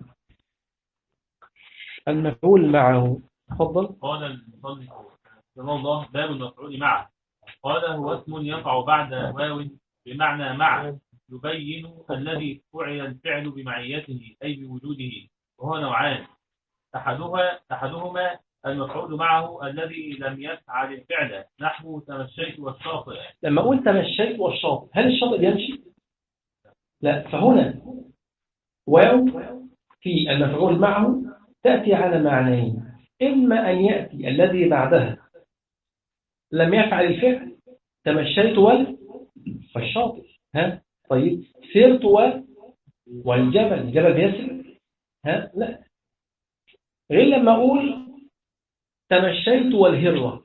المفعول معه تفضل قال المصنف رحمه الله باب المفعول معه قال هو اسم يقع بعد واو بمعنى مع يبين الذي فعل الفعل بمعيته أي بوجوده وهو نوعان أحدها أحدهما المفعول معه الذي لم يفعل الفعل نحو تمشيت والشاطئ لما أقول تمشيت والشاطئ هل الشاطئ يمشي؟ لا فهنا واو في المفعول معه تأتي على معنيين إما أن يأتي الذي بعدها لم يفعل الفعل تمشيت وال والشاطئ ها طيب سرت و والجبل الجبل بيسر ها لا غير لما أقول تمشيت والهرة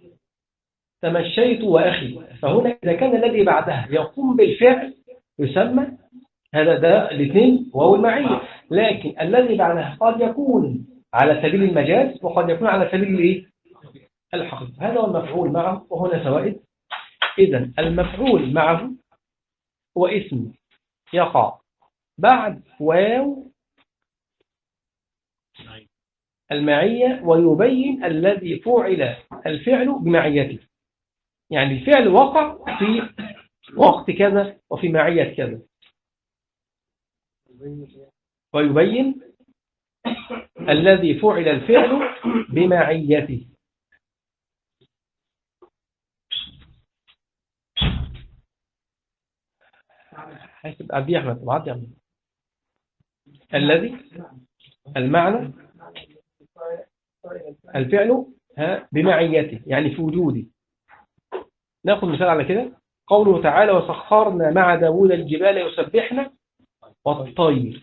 تمشيت وأخي فهنا إذا كان الذي بعدها يقوم بالفعل يسمى هذا ده الاثنين واو المعية لكن الذي بعدها قد يكون على سبيل المجاز وقد يكون على سبيل الايه الحقيقة هذا هو المفعول معه وهنا فوائد إذا المفعول معه هو اسم يقع بعد واو المعية ويبين الذي فعل الفعل بمعيته يعني الفعل وقع في وقت كذا وفي معية كذا ويبين الذي فعل الفعل بمعيته حيث أبي أحمد بعد يا أحمد الذي المعنى الفعل ها بمعيته يعني في وجوده ناخذ مثال على كده قوله تعالى وسخرنا مع داوود الجبال يسبحنا والطير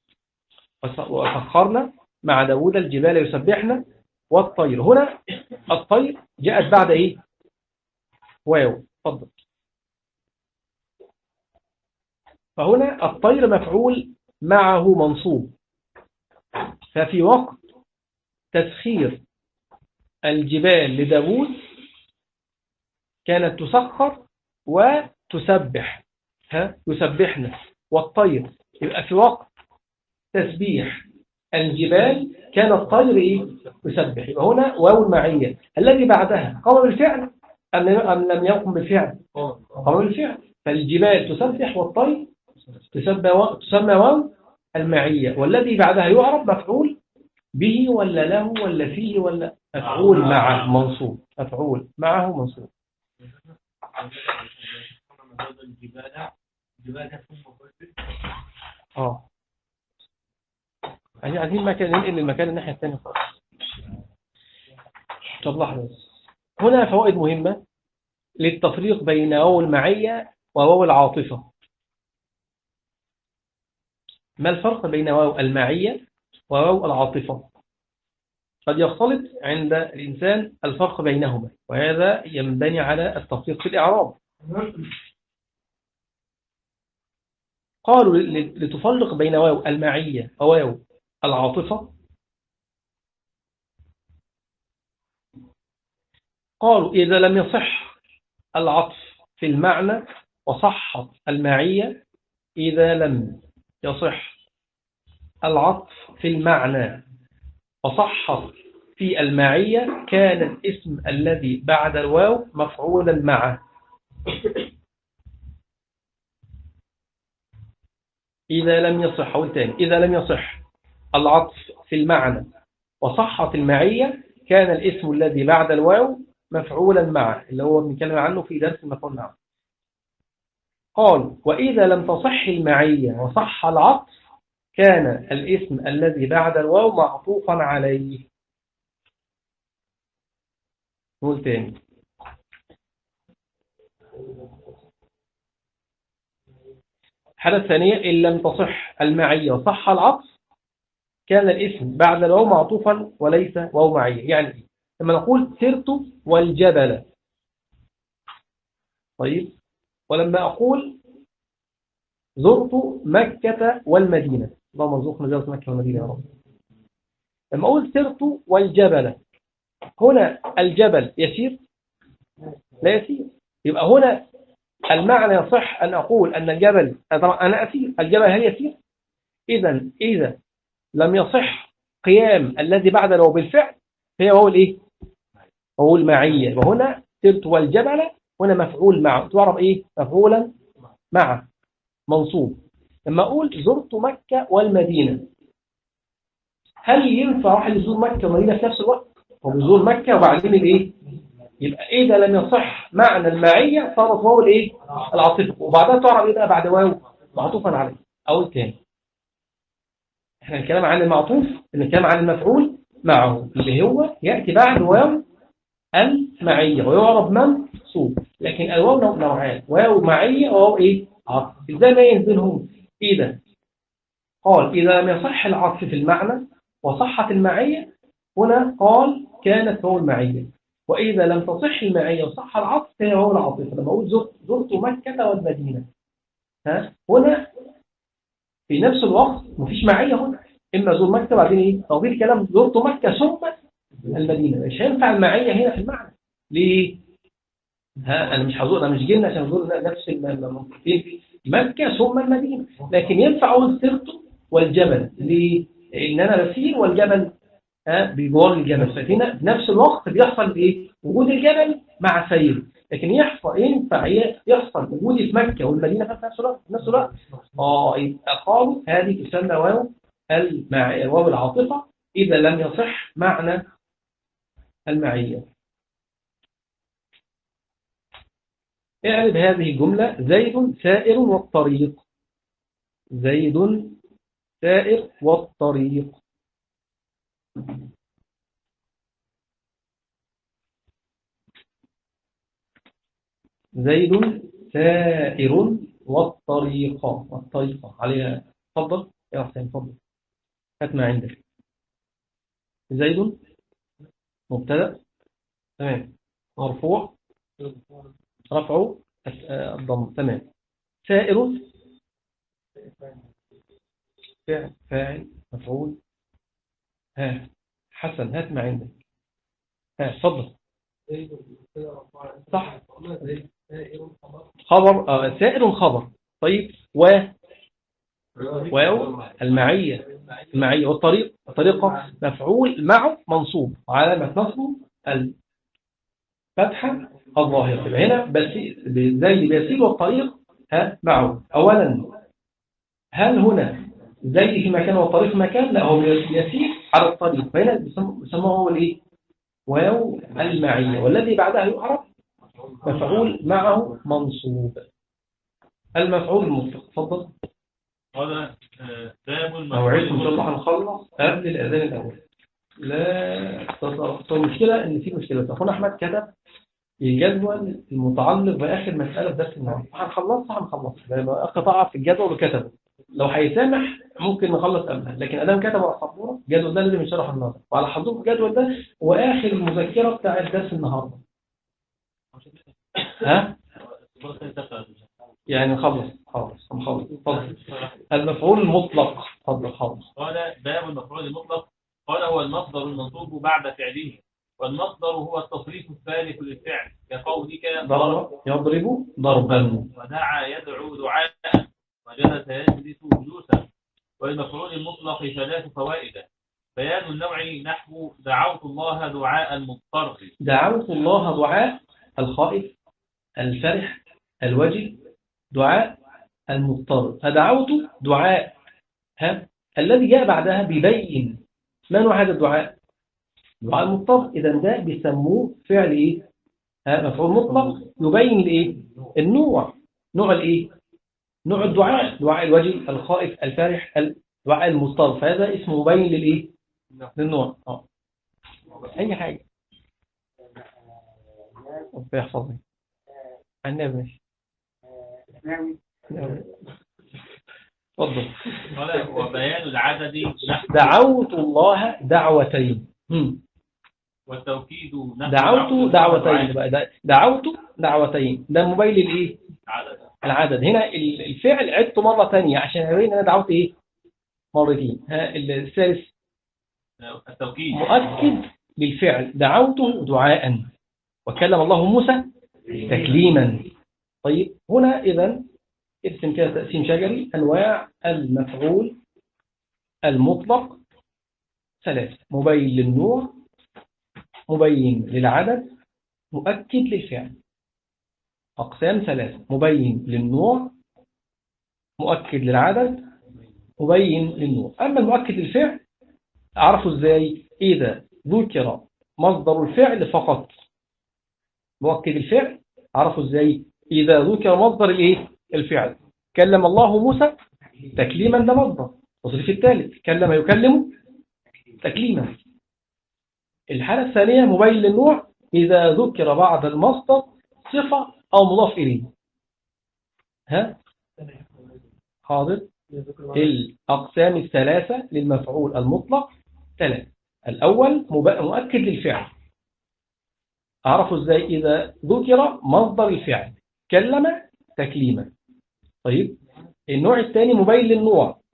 وسخرنا مع داوود الجبال يسبحنا والطير هنا الطير جاءت بعد ايه واو تفضل فهنا الطير مفعول معه منصوب ففي وقت تسخير الجبال لداوود كانت تسخر وتسبح ها يسبحنا والطير يبقى في وقت تسبيح الجبال كان الطير ايه يسبح يبقى هنا واو المعية الذي بعدها قام بالفعل أم لم يقم بالفعل قام بالفعل فالجبال تسبح والطير تسمى واو المعية والذي بعدها يعرف مفعول به ولا له ولا فيه ولا مفعول مع منصوب مفعول معه منصوب اه عايزين مكان ننقل المكان الناحية الثانية خالص طب لحظة هنا فوائد مهمة للتفريق بين واو المعية وواو العاطفة ما الفرق بين واو المعية وواو العاطفة قد يختلط عند الإنسان الفرق بينهما وهذا ينبني على التفريق في الإعراب قالوا لتفرق بين واو المعية وواو العاطفة قالوا إذا لم يصح العطف في المعنى وصحت المعية إذا لم يصح العطف في المعنى وصحت في المعية كان الاسم الذي بعد الواو مفعولا معه إذا لم يصح أقول تاني إذا لم يصح العطف في المعنى وصحت المعية كان الاسم الذي بعد الواو مفعولا معه اللي هو بنتكلم عنه في درس المفعول معه قال وإذا لم تصح المعية وصح العطف كان الاسم الذي بعد الواو معطوفا عليه نقول تاني الحالة الثانية إن لم تصح المعية وصح العطف كان الاسم بعد الواو معطوفا وليس واو معية يعني إيه؟ لما نقول سرت والجبل طيب ولما أقول زرت مكة والمدينة اللهم ارزقنا زيارة مكة والمدينة يا رب لما أقول سرت والجبل هنا الجبل يسير لا يسير يبقى هنا المعنى يصح أن أقول أن الجبل أنا أسير الجبل هل يسير إذا إذا لم يصح قيام الذي بعد لو بالفعل هي هو الإيه هو المعية وهنا سرت والجبل هنا مفعول معه تعرف إيه مفعولا معه منصوب لما أقول زرت مكة والمدينة هل ينفع واحد يزور مكة والمدينة في نفس الوقت هو بيزور مكة وبعدين الإيه يبقى إذا لم يصح معنى المعية صارت واو الإيه العاطفة وبعدها تعرف إيه بقى بعد واو معطوفا عليه أو تاني احنا الكلام عن المعطوف الكلام عن المفعول معه اللي هو يأتي بعد واو المعية ويعرف منصوب لكن الواو نوعان واو معية وواو ايه عطف ازاي نميز بينهم اذا قال اذا لم يصح العطف في المعنى وصحت المعية هنا قال كانت واو المعية واذا لم تصح المعية وصح العطف فهي واو العاطفة لما اقول زرت, زرت مكة والمدينة ها هنا في نفس الوقت مفيش معية هنا إما زور مكة بعدين إيه توضيح الكلام زرت مكة ثم المدينة مش هينفع المعية هنا في المعنى ليه ها أنا مش هزور أنا مش جينا عشان أزور نفس المنطقتين مكة ثم المدينة لكن ينفع أقول سرت والجبل ليه إن أنا بسير والجبل ها بجوار الجبل ففي نفس الوقت بيحصل إيه وجود الجبل مع سير لكن يحصل ينفع يحصل وجودي في مكة والمدينة في نفس الوقت في نفس الوقت اه يبقى قالوا هذه تسمى واو المع... واو العاطفة إذا لم يصح معنى المعية اعرف هذه الجملة زيد سائر والطريق زيد سائر والطريق زيد سائر والطريقة والطريقة عليها تفضل يا حسين تفضل هات ما عندك زيد مبتدا تمام مرفوع رفع الضم تمام سائر فعل فاعل مفعول ها حسن هات ما عندك ها تفضل صح خبر آه سائر خبر طيب و واو المعية المعية والطريق الطريقة مفعول معه منصوب علامة نصبه الفتحة الظاهرة هنا بس زي بيسير والطريق ها معه أولا هل هنا زي في مكان والطريق في مكان لا هو يسير على الطريق فهنا بيسموه هو الايه واو المعية والذي بعدها يعرف مفعول معه منصوب المفعول المطلق تفضل قال باب موعدكم ان شاء الله هنخلص قبل الاذان الاول لا المشكله ان في مشكله اخونا احمد كتب الجدول المتعلق باخر مساله في درس النهارده هنخلصها هنخلصها لما قطع في الجدول وكتبه لو هيسامح ممكن نخلص قبلها لكن ادام كتب على السبوره الجدول ده لازم يشرح النهارده وعلى حضور الجدول ده واخر المذكره بتاع الدرس النهارده ها يعني نخلص خلاص نخلص اتفضل المفعول المطلق اتفضل خالص قال باب المفعول المطلق قال هو المصدر المنصوب بعد فعله والمصدر هو التصريف الثالث للفعل كقولك ضرب يضرب ضربا ودعا يدعو دعاء وجلس يجلس جلوسا والمفعول المطلق ثلاث فوائد بيان النوع نحو دعوت الله دعاء المضطر دعوت الله دعاء الخائف الفرح الوجل دعاء المضطر فدعوت دعاء ها الذي جاء بعدها بيبين ما نوع هذا الدعاء دعاء المضطر اذا ده بيسموه فعل ايه ها مفعول مطلق يبين الايه النوع نوع الايه نوع الدعاء دعاء الوجل الخائف الفرح دعاء المضطر فهذا اسمه مبين للايه للنوع اه اي حاجه ربنا يحفظني النبي ماشي اتفضل قال وبيان العدد نحو دعوت الله دعوتين هم. والتوكيد نحو دعوت دعوتين بقى ده- دعوت دعوتين ده مبين للايه عدد العدد هنا ال- الفعل عدته مرة ثانية عشان يبين انا دعوت ايه مرتين ها الثالث التوكيد مؤكد للفعل دعوته دعاء وكلم الله موسى تكليما طيب هنا إذا ارسم كده تقسيم شجري أنواع المفعول المطلق ثلاثة مبين للنوع مبين للعدد مؤكد للفعل أقسام ثلاثة مبين للنوع مؤكد للعدد مبين للنوع أما المؤكد للفعل أعرفه إزاي إذا ذكر مصدر الفعل فقط مؤكد الفعل أعرفه إزاي إذا ذكر مصدر الإيه الفعل كلم الله موسى تكليما ده مصدر تصريف الثالث كلم يكلم تكليما الحالة الثانية مبين للنوع إذا ذكر بعد المصدر صفة أو مضاف إليه ها حاضر الأقسام الثلاثة للمفعول المطلق ثلاثة الأول مب- مؤكد للفعل أعرفه إزاي إذا ذكر مصدر الفعل كلم تكليما طيب النوع الثاني مبين للنوع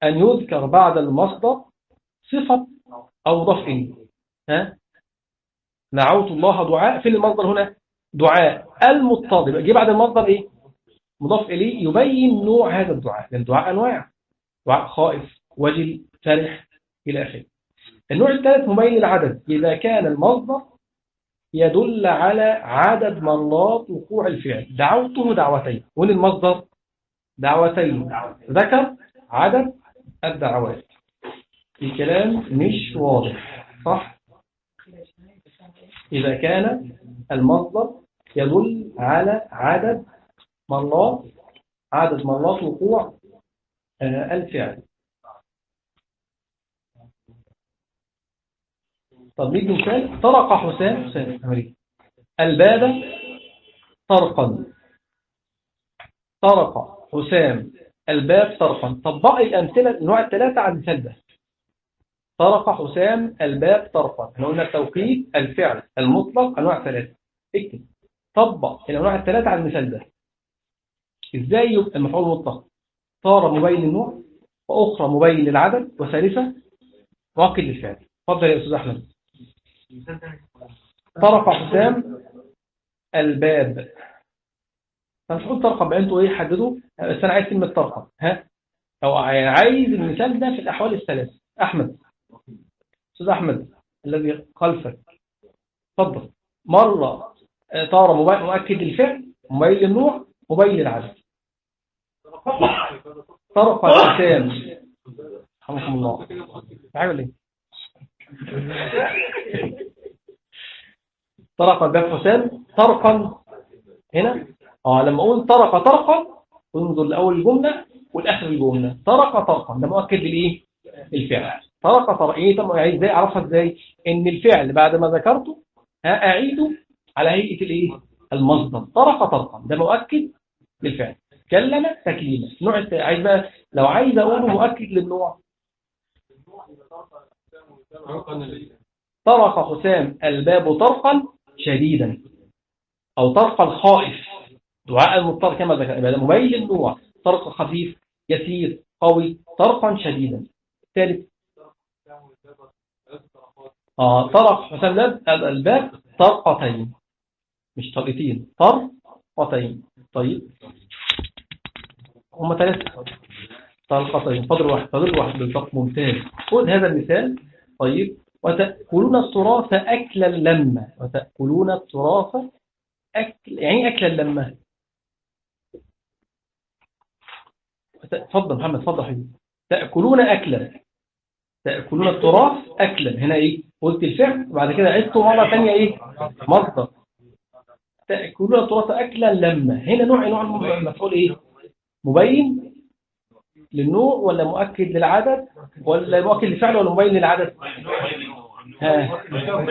أن يذكر بعد المصدر صفة أو ضف إليه ها دعوت الله دعاء فين المصدر هنا دعاء المضطرب جه بعد المصدر إيه مضاف إليه يبين نوع هذا الدعاء لأن الدعاء أنواع دعاء خائف وجل فرح إلى آخره النوع الثالث مبين العدد إذا كان المصدر يدل على عدد مرات وقوع الفعل دعوته دعوتين وين المصدر دعوتين ذكر عدد الدعوات الكلام مش واضح صح إذا كان المصدر يدل على عدد مرات عدد مرات وقوع آه، الفعل طب نيجي مثال طرق حسام حسام أمريكا الباب طرقا طرق حسام الباب طرقا طبق الأمثلة النوع الثلاثة على المثال ده طرق حسام الباب طرقا احنا قلنا التوقيت الفعل المطلق أنواع ثلاثة اكتب طبق الأنواع الثلاثة على المثال ده ازاي يبقى المفعول المطلق طار مبين للنوع وأخرى مبين للعدد وثالثة مؤكد للفعل اتفضل يا أستاذ أحمد طرق حسام الباب مش هقول طرقة بقى انتوا ايه حددوا بس انا عايز كلمة طرقة ها او عايز المثال ده في الاحوال الثلاث احمد استاذ احمد الذي خلفك اتفضل مرة طار مؤكد للفعل مبين للنوع مبين للعدد طرق حسام رحمكم الله عامل ايه طرق الباب حسام طرقا هنا اه لما اقول طرق طرقا انظر لاول الجمله والاخر الجمله طرق طرقا ده مؤكد للايه الفعل طرق طرق ايه طب يعني ازاي اعرفها ازاي ان الفعل بعد ما ذكرته ها اعيده على هيئه الايه المصدر طرق طرقا ده مؤكد للفعل كلم تكليما نوع الت... عايز بقى لو عايز اقوله مؤكد للنوع طرق حسام الباب طرقا شديدا او طرق الخائف دعاء المضطر كما ذكر يبقى مبين للنوع طرق خفيف يسير قوي طرقا شديدا ثالث اه طرق حسام الباب طرقتين مش طرقتين طرقتين طيب هم ثلاثة طرقتين فضل واحد فضل واحد بالضبط ممتاز خذ هذا المثال طيب وتأكلون التراث أكلا لما وتأكلون التراث أكل يعني أكلا لما تفضل محمد تفضل حبيبي تأكلون أكلا تأكلون التراث أكلا هنا إيه قلت الفعل وبعد كده عدته مرة ثانية إيه مصدر تأكلون التراث أكلا لما هنا نوع نوع المفعول إيه مبين للنوع ولا مؤكد للعدد ولا مؤكد للفعل ولا مبين للعدد ها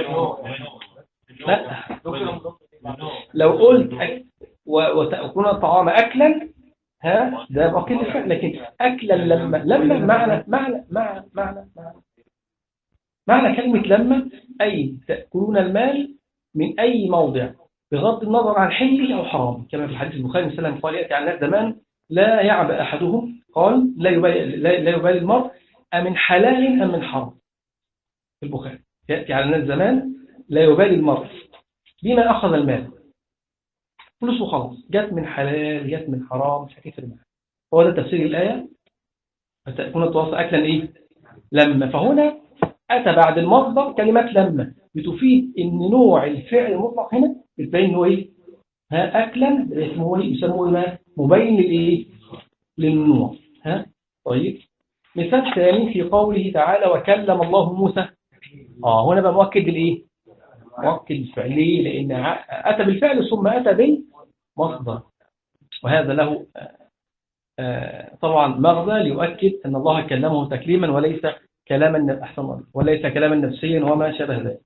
لا لو قلت أك... وتأكلون الطعام أكلا ها ده مؤكد للفعل لكن أكلا لما لما معنى معنى معنى معنى معنى معنى كلمة لما أي تأكلون المال من أي موضع بغض النظر عن حله أو حرام كما في الحديث البخاري مثلا قال يأتي عن الناس زمان لا يعبأ أحدهم قال لا يبالي, لا يبالي المرء أمن حلال أم من حرام في البخاري يأتي على الناس زمان لا يبالي المرء بما أخذ المال فلوسه خلاص جت من حلال جت من حرام مش هتفرق معاه هو ده تفسير الآية فتكون التواصل أكلا إيه لما فهنا أتى بعد المصدر كلمة لما بتفيد إن نوع الفعل المطلق هنا بتبين هو إيه ها أكلا اسمه إيه يسموه إيه مبين للإيه للنوع ها طيب مثال ثاني في قوله تعالى وكلم الله موسى اه هنا بقى مؤكد الايه مؤكد الفعل ليه لان اتى بالفعل ثم اتى بالمصدر وهذا له آه طبعا مغزى ليؤكد ان الله كلمه تكليما وليس كلاما احسن وليس كلاما نفسيا وما شابه ذلك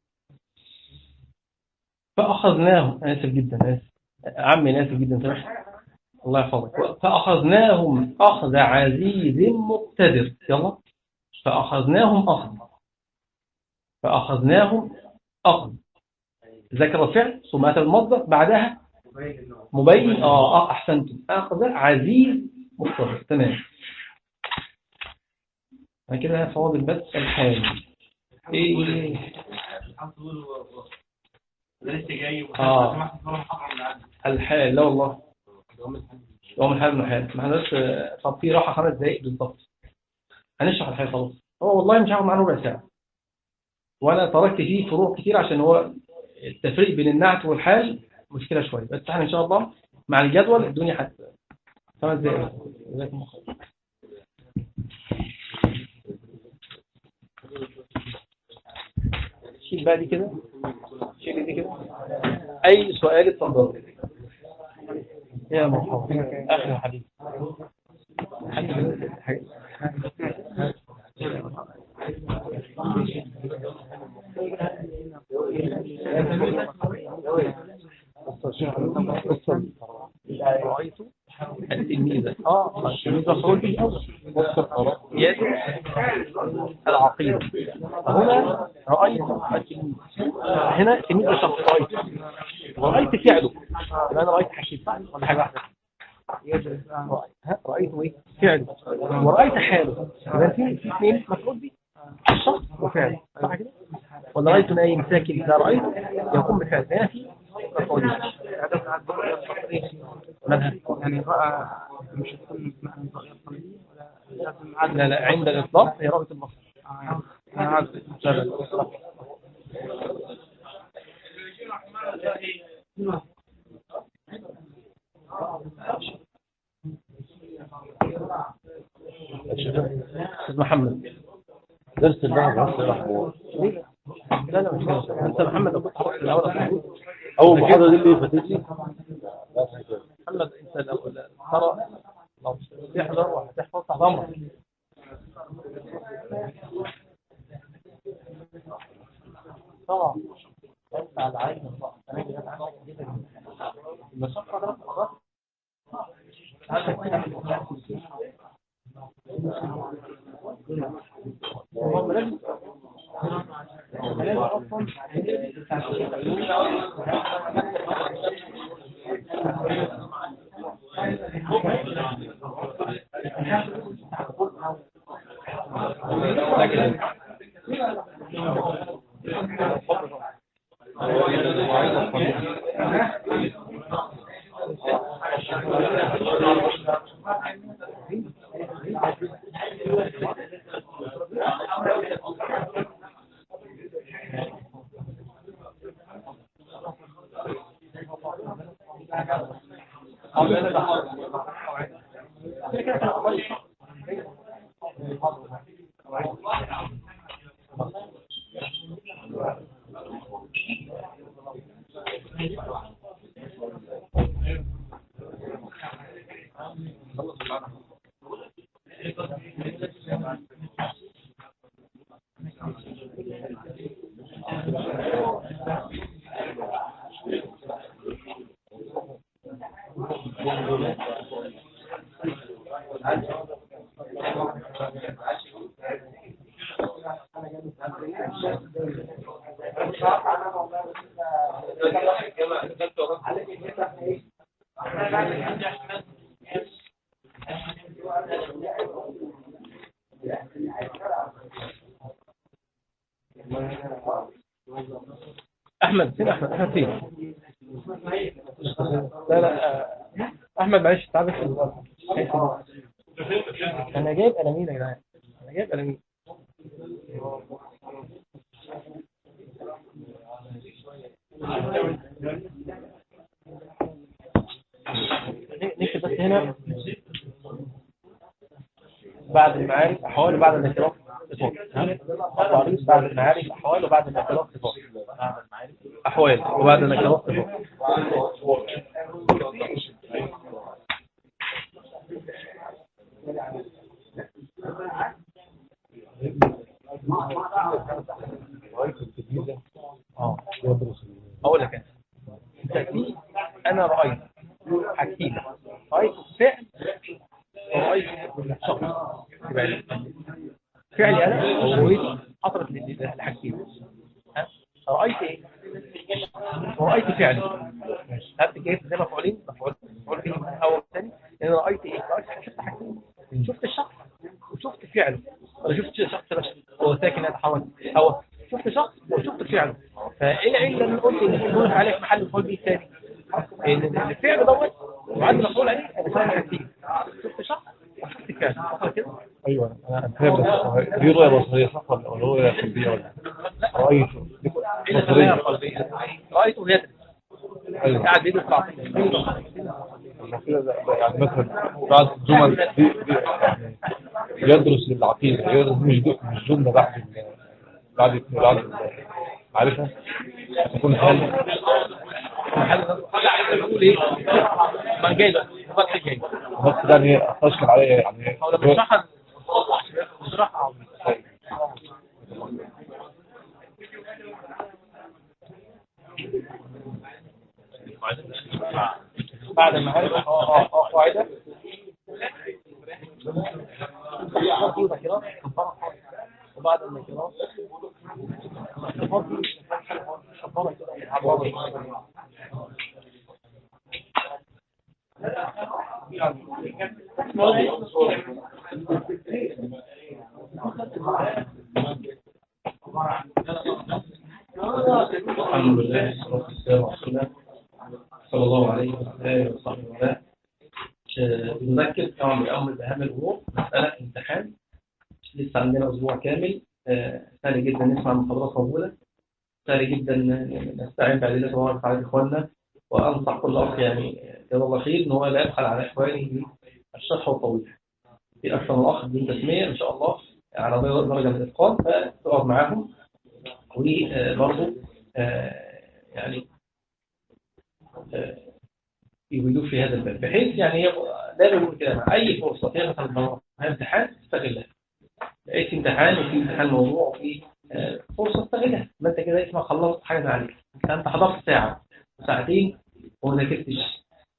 فاخذناه اسف جدا اسف عمي اسف جدا سامحني الله يحفظك فأخذناهم أخذ عزيز مقتدر يلا فأخذناهم أخذ فأخذناهم أخذ ذكر الفعل ثم أتى المصدر بعدها مبين آه, آه أحسنتم أخذ عزيز مقتدر تمام أنا كده فاضل بس الحال إيه لسه جاي آه. الحال لا والله يوم الحال من الحال ما احنا بس طب في راحة خمس دقايق بالضبط هنشرح الحال خلاص هو والله مش هاخد معاه ربع ساعة وأنا تركت فيه فروع كتير عشان هو التفريق بين النعت والحال مشكلة شوية بس احنا إن شاء الله مع الجدول الدنيا حتى خمس دقايق جزاكم الله خير. شيل بقى دي كده شيل دي كده أي سؤال اتفضل يا مرحبا أخي يا حبيبي التلميذة اه التلميذة مفعول به أول يد العقيدة هنا رأيت التلميذ هنا التلميذ ده شخص رأيت ورأيت فعله يبقى أنا رأيت حكيم ولا حاجة واحدة ها؟ رأيت ايه فعله ورأيت حاله يبقى في في اثنين مفعول به الشخص وفعله صح كده ولا رأيت نايم ساكن إذا رأيت يقوم بفعل هنا في مفعول به مالها يعني رأى مش تكون معنى رؤية قلبية ولا لازم عدد لا لا عند الإطلاق هي رأية البصر آه، يعني عدد لا لا أستاذ محمد درس الله بس محمود لا لا مش كده. انت محمد لو كنت حضرت الاول أصلاً. اول محاضره دي اللي فاتت لي محمد انت لو لو ترى لو تحضر وهتحفظ تحت امرك طبعا بس على العين والرأس. أنا جاي أتعامل كده. المشقة ده خلاص. هو لازم لازم أصلاً لكن احمد فين احمد احمد فين لا لا آه، احمد معلش تعال بس انا جايب قلمين يا جدعان انا جايب قلمين نكتب بس هنا بعد المعارف احوال وبعد الانحراف صفات ها؟ التعريف بعد المعارف احوال وبعد الانحراف صفات احوال وبعد الانحراف صفات اه اقول لك انا انت في انا رايت حاجتين رايت فعل ورأيت شخص يبقى فعلي أنا ورؤيتي حصلت للحاجتين ها؟ رأيت إيه؟ ورأيت فعلي هات كيف زي مفعولين مفعول مفعول به أول ثاني لأن رأيت إيه؟ رأيت شفت حاجتين شفت الشخص وشفت فعله أنا شفت فعل فايه العله اللي قلت ان في عليه في محل مفعول به الثاني ان الفعل دوت وبعد مفعول عليه هيساوي كتير شفت شخص وشفت فعل حصل كده ايوه انا فاهم بس دي رؤيه بصريه صح ولا ولا رؤيه قلبيه ولا رايت ايه بصريه قلبيه رايته يدرس ايوه قاعد بيدرس تعطيل كده ده- ده يعني مثلا بعد الجمل دي, دي يعني يدرس للعقيده يدرس مش جو- مش جمله بعد ال- بعد بعد عارفها تكون حال بقول ايه ما جاي ده الفتح جاي بس ده يعني اشكل عليا يعني او لما نشرحها نشرحها بعد ما هذا اه اه اه قاعده وبعد النكرات الحمد لله والصلاة والسلام على رسول الله صلى الله عليه وعلى آله وصحبه وسلم آه، بنذكر طبعا بأمر بأهم الأمور مسألة امتحان لسه عندنا أسبوع كامل آه، سهل جدا نسمع المحاضرات موجودة سهل جدا نستعين بأدلة الله تعالى إخواننا وأنصح كل أخ يعني جزاه الله خير إن هو لا يبخل على إخوانه الشرح والتوضيح في أكثر من أخ بدون تسمية إن شاء الله على درجة من الإتقان فتقعد معاهم وبرضه يعني آه، يريدوا في هذا الباب بحيث يعني هي دايما بقول كده مع اي فرصه فيها مثلا مرة فيها امتحان استغلها لقيت امتحان وفي امتحان موضوع وفي آه، فرصه استغلها ما انت كده اسمع خلصت حاجه من عليك انت حضرت ساعه ساعتين وما ذاكرتش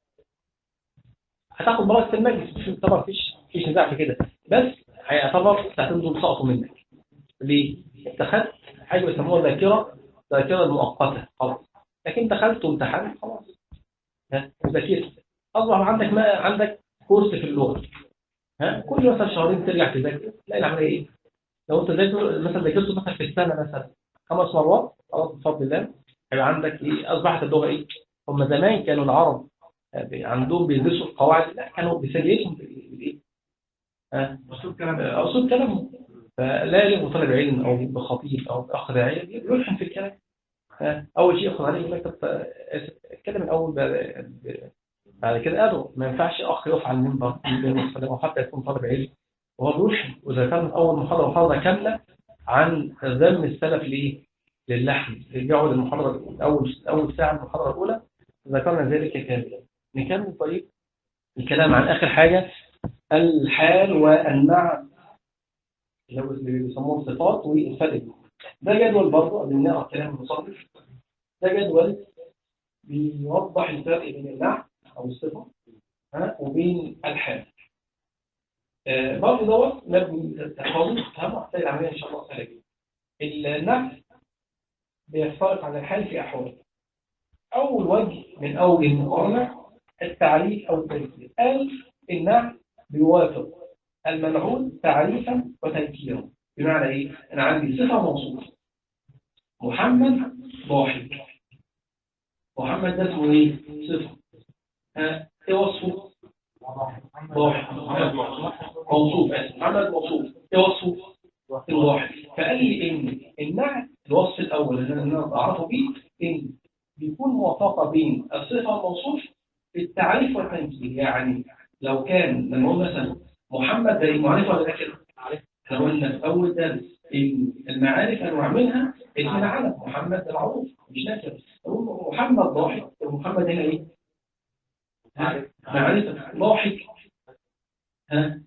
هتاخد بركه في المجلس مش طبعا مفيش مفيش نزاع في كده بس هيعتبر الساعتين دول سقطوا منك ليه؟ انت خدت حاجه بيسموها ذاكره ذاكره مؤقته خلاص لكن دخلت وامتحنت خلاص ها وذاكرت اصبح عندك ما عندك كورس في اللغه ها كل مثلا شهرين ترجع تذاكر تلاقي العمليه ايه؟ لو انت ذاكر مثلا ذاكرته مثلا في السنه مثلا خمس مرات خلاص بفضل الله هيبقى عندك ايه اصبحت اللغه ايه؟ هم زمان كانوا العرب آه، عندهم بيدرسوا القواعد لا كانوا بيسجلهم بالايه؟ ها اصول كلام اصول كلام فلا يلغي طالب علم او بخطيب او باخ داعيه يلحن في الكلام ها، اول شيء ياخذ عليه يقول لك طب آه، اتكلم الاول بعد بعد كده قالوا ما ينفعش اخ يقف على المنبر يقول او حتى يكون طالب علم وهو بيلحن واذا كان اول محاضره محاضره كامله عن ذم السلف لايه؟ للحن يرجعوا للمحاضره اول اول ساعه من المحاضره الاولى ذكرنا ذلك كاملا نكمل طيب الكلام عن اخر حاجه الحال والمعنى اللي هو اللي بيسموه الصفات والفرق بينهم. ده جدول برضه قبل ما نقرا كلام المصنف ده جدول بيوضح الفرق بين النعت او الصفه ها وبين الحال آه، برضه دوت نبني تحفظه تفهمه هتلاقي العمليه ان شاء الله سهله جدا النعت بيختلف عن الحال في احوال اول وجه من اوجه المقارنه التعريف او التنكير قال النعت بيوافق المنعوت تعريفا وتنكيرا بمعنى ايه انا عندي صفه موصوفه محمد ضاحك محمد ده اسمه ايه صفه ها ايه وصفه ضاحك موصوف آسف. محمد موصوف ايه وصفه الضاحك فقال لي ان النعت الوصف الاول اللي انا اعرفه بيه ان بيكون موافقه بين الصفه الموصوف في التعريف والتنكير يعني لو كان لما نقول مثلا محمد ده معرفه ولا نكره؟ احنا قلنا في اول درس ان المعارف انواع منها اسم العلم محمد ده معروف مش نكره نقول محمد ضاحك طب محمد هنا ايه؟ ها؟ معرفه ضاحك ها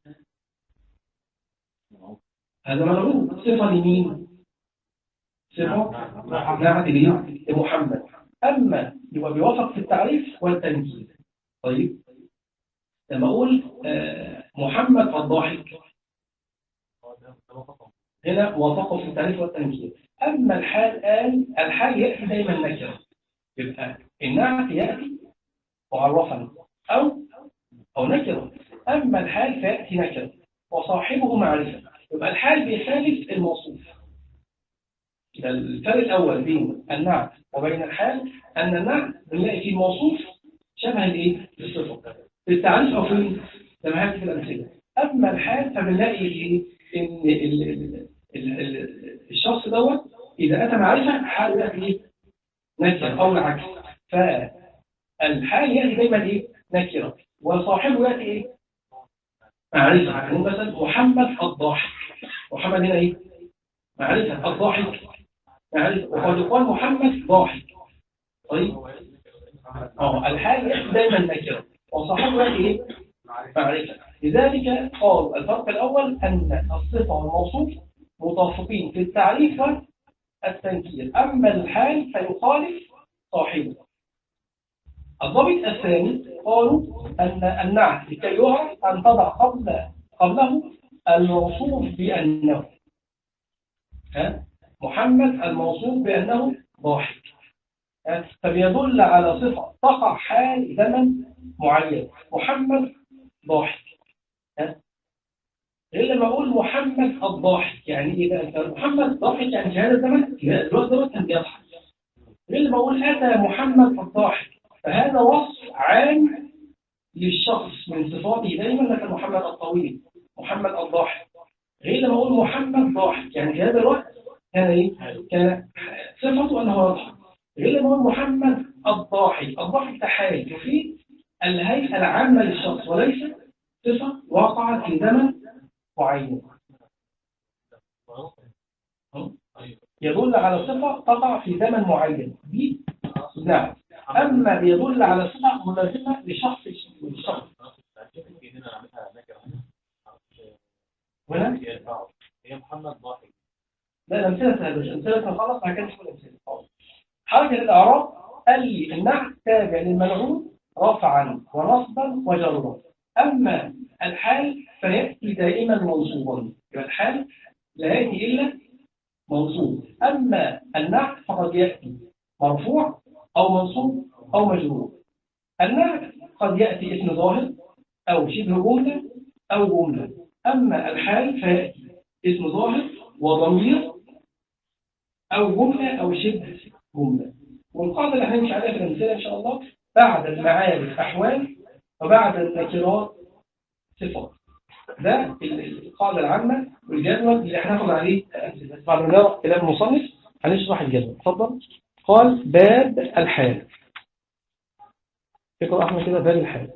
هذا معروف صفه لمين؟ صفه نعت لمين؟ لمحمد اما يبقى بيوافق في التعريف والتنكير طيب لما اقول آه، محمد الضاحك هنا وافقه في التعريف والتنكير اما الحال قال الحال ياتي دايما نكره يبقى النعت ياتي معرفا او او نكره اما الحال فياتي نكره وصاحبه معرفه يبقى الحال بيخالف الموصوف يبقى الفرق الأول بين النعت وبين الحال أن النعت بنلاقي فيه موصوف شبه الإيه؟ الصفة في التعريف أو في زي ما هاتي في الأمثلة أما الحال فبنلاقي إيه؟ إن ال- ال- ال- ال- الشخص دوت إذا أتى معرفة حال بقى إيه؟ نكرة أو العكس فالحال يأتي دايما إيه؟ نكرة وصاحبه يأتي إيه؟ معرفة يعني مثلا محمد الضاحك محمد هنا إيه؟ معرفة الضاحك معرفة وقد يقال محمد ضاحك طيب اه الحال يأتي دايما نكرة وصاحبه يأتي إيه؟ معرفة لذلك قال الفرق الأول أن الصفة والموصوف متفقين في التعريف والتنكير أما الحال فيخالف صاحبه الضابط الثاني قالوا أن النعت لكي يعرف أن تضع قبل قبله الموصوف بأنه ها؟ محمد الموصوف بأنه ضاحك ها؟ فبيدل على صفة تقع حال زمن معين محمد ضاحك ها؟ غير لما أقول محمد الضاحك يعني إيه بقى أنت محمد ضاحك يعني في هذا الزمن لا، الوقت دوت كان بيضحك غير لما أقول أتى محمد الضاحك فهذا وصف عام للشخص من صفاته دايما مثل محمد الطويل محمد الضاحك غير لما أقول محمد ضاحك يعني في هذا الوقت كان إيه؟ كان صفته أنه يضحك غير لما أقول محمد الضاحك الضاحك تحايل يفيد الهيئة العامة للشخص وليس صفة وقعت في زمن معين يدل على صفة تقع في زمن معين دي نعم أما يدل على صفة ملازمة لشخص لشخص هنا هي محمد ضاحك لا الأمثلة هذا أمثلة خلاص ما كانش كل أمثلة خالص. حركة الأعراب قال لي النعت تابع للملعون رفعا ونصبا وجرا أما الحال فيأتي دائما منصوبا يبقى الحال لا يأتي إلا منصوب أما النعت فقد يأتي مرفوع أو منصوب أو مجرور النعت قد يأتي اسم ظاهر أو شبه جملة أو جملة أما الحال فيأتي اسم ظاهر وضمير أو جملة أو شبه جملة والقاعدة اللي هنمشي عليها في الأمثلة إن شاء الله بعد المعارف أحوال وبعد النكرات صفات ده القاعدة العامة والجدول اللي احنا هناخد عليه أمثلة. بعد ما نقرأ كلام المصنف هنشرح الجدول اتفضل قال باب الحال اقرأ أحمد كده باب الحال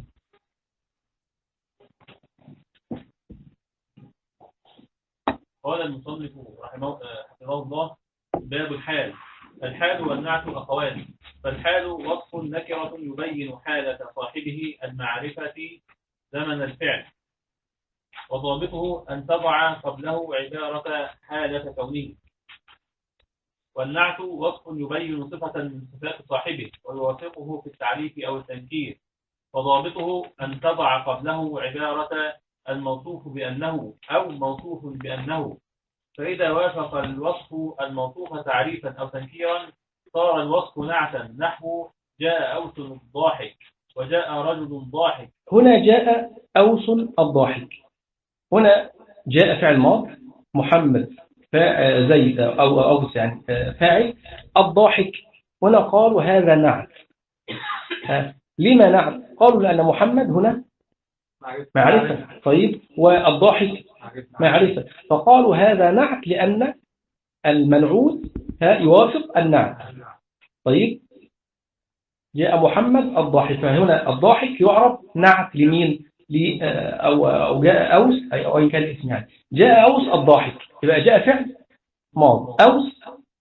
قال المصنف رحمه حفظه الله باب الحال الحال والنعت أخوان فالحال وصف نكرة يبين حالة صاحبه المعرفة زمن الفعل وضابطه أن تضع قبله عبارة حالة كونه والنعت وصف يبين صفة من صفات صاحبه ويوافقه في التعريف أو التنكير وضابطه أن تضع قبله عبارة الموصوف بأنه أو موصوف بأنه فإذا وافق الوصف الموصوف تعريفا أو تنكيرا صار الوصف نعتا نحو جاء أوس الضاحك وجاء رجل ضاحك هنا جاء أوس الضاحك هنا جاء فعل ماض محمد فا- زيد أو أوس يعني فاعل الضاحك هنا قالوا هذا نعت ها، لما نعت قالوا لأن محمد هنا معرفة طيب والضاحك معرفة فقالوا هذا نعت لأن المنعوت ها، يوافق النعت طيب جاء محمد الضاحك فهنا الضاحك يعرف نعت لمين ل أو أو جاء أوس أي أو إن كان الاسم يعني جاء أوس الضاحك يبقى جاء فعل ماض أوس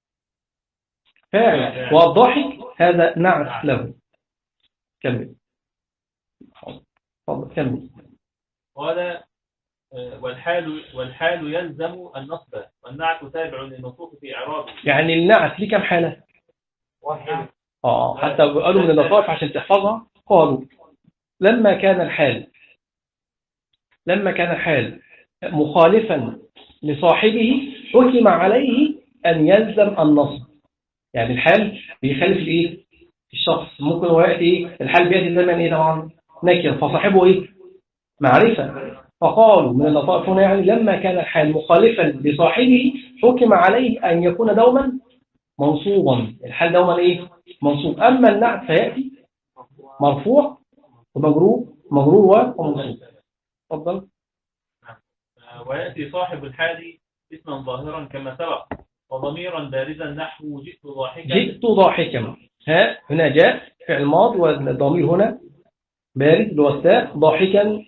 فاعل والضاحك هذا نعت له كمل تفضل كمل قال آه، والحال والحال يلزم النصب والنعت تابع للنصوص في إعرابه يعني النعت ليه كم حالة اه حتى قالوا من اللطائف عشان تحفظها قالوا لما كان الحال لما كان الحال مخالفا لصاحبه حكم عليه أن يلزم النصب يعني الحال بيخالف الايه الشخص ممكن هو يأتي ايه الحال بيأتي زمن ايه طبعا نكر فصاحبه ايه معرفة فقالوا من اللطائف هنا يعني لما كان الحال مخالفا لصاحبه حكم عليه أن يكون دوما منصوبا الحال دوما إيه منصوب أما النعت فيأتي مرفوع ومجرور مجرور ومنصوب تفضل آه، ويأتي صاحب الحال اسما ظاهرا كما سبق وضميرا بارزا نحو جئت ضاحكا جئت ضاحكا ها هنا جاء فعل ماض والضمير هنا بارز اللي هو التاء ضاحكا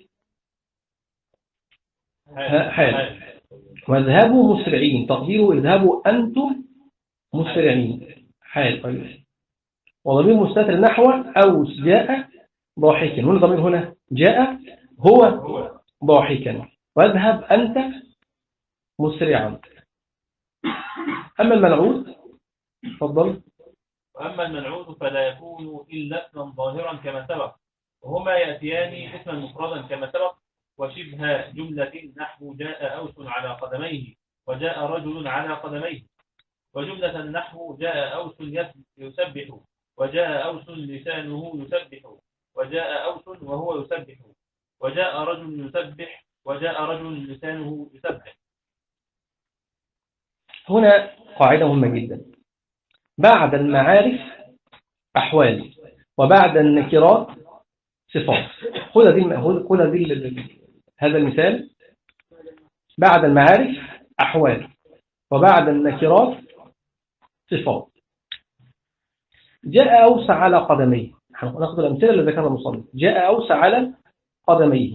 ها- حال واذهبوا مسرعين تقديره اذهبوا أنتم مسرعين حال طيب وضمير مستتر نحو أو جاء ضاحكا هنا ضمير هنا جاء هو هو ضاحكا واذهب أنت مسرعا أما المنعوت تفضل وأما المنعوت فلا يكون إلا اسما ظاهرا كما سبق وهما يأتيان اسما مفردا كما سبق وشبه جملة نحو جاء أوس على قدميه وجاء رجل على قدميه وجملة نحو جاء أوس يس- يسبح وجاء أوس لسانه يسبح وجاء أوس وهو يسبح وجاء رجل يسبح وجاء رجل لسانه يسبح هنا قاعدة مهمة جدا بعد المعارف أحوال وبعد النكرات صفات خذ دي خذ دي ال- ال- هذا المثال بعد المعارف أحوال وبعد النكرات صفات جاء أوس على قدميه ناخذ الأمثلة اللي ذكرها المصنف جاء أوس على قدميه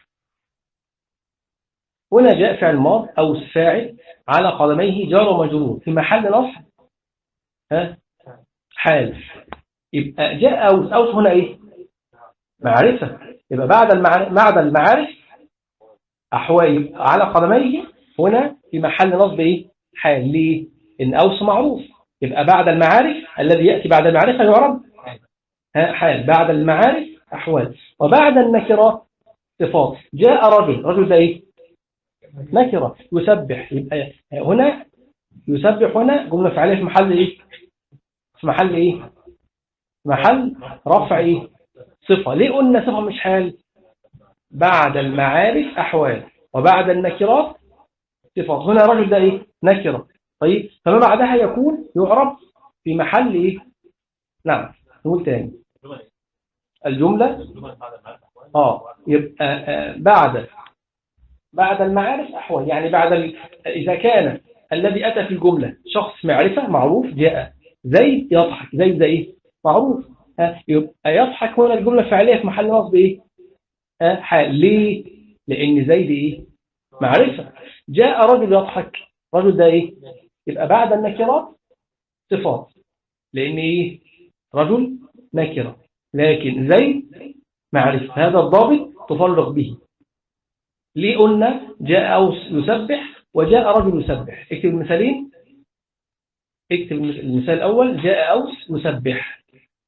هنا جاء فعل ماض أو فاعل على قدميه جار ومجرور في محل نصب ها حال يبقى جاء أوس أوس هنا إيه معرفة يبقى بعد المعارف بعد المعارف أحوال يبقى على قدميه هنا في محل نصب إيه حال ليه إن أوس معروف يبقى بعد المعارف الذي يأتي بعد المعرفة يعرب ها حال بعد المعارف أحوال وبعد النكرات صفات جاء رجل رجل ده إيه نكرة يسبح يبقى هنا يسبح هنا جملة فعلية في محل إيه في محل إيه في محل رفع إيه صفة ليه قلنا صفة مش حال بعد المعارف أحوال وبعد النكرات صفات هنا رجل ده إيه نكرة طيب فما بعدها يكون يعرف في محل إيه نعم نقول تاني جمل الجملة جمل بعد المعرفة آه يبقى آه بعد بعد المعارف أحوال يعني بعد ال... إذا كان الذي أتى في الجملة شخص معرفة معروف جاء زيد يضحك زيد ده إيه معروف ها يبقى يضحك هنا الجملة فعلية في محل نصب إيه ها حال ليه لأن زيد إيه معرفة جاء رجل يضحك رجل ده إيه يبقى بعد النكرات صفات لأن إيه رجل نكرة لكن زيد معرفة هذا الضابط تفرق به ليه قلنا جاء أوس يسبح وجاء رجل يسبح اكتب المثالين اكتب المثال الأول جاء أوس يسبح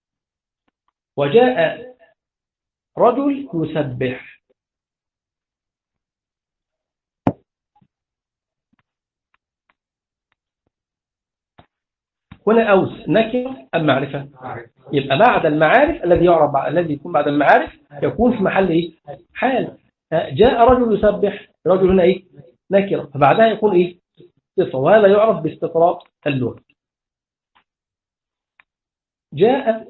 وجاء رجل يسبح هنا أوس نكرة أم معرفة يبقى بعد المعارف الذي يعرف بعد الذي يكون بعد المعارف يكون في محل إيه حال جاء رجل يسبح رجل هنا إيه نكرة فبعدها يكون إيه صفة وهذا يعرف باستقراء اللغة جاء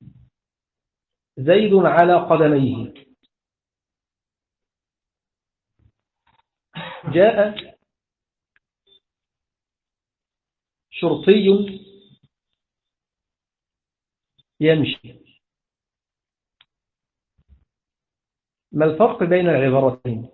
زيد على قدميه جاء شرطي يمشي ما الفرق بين العبارتين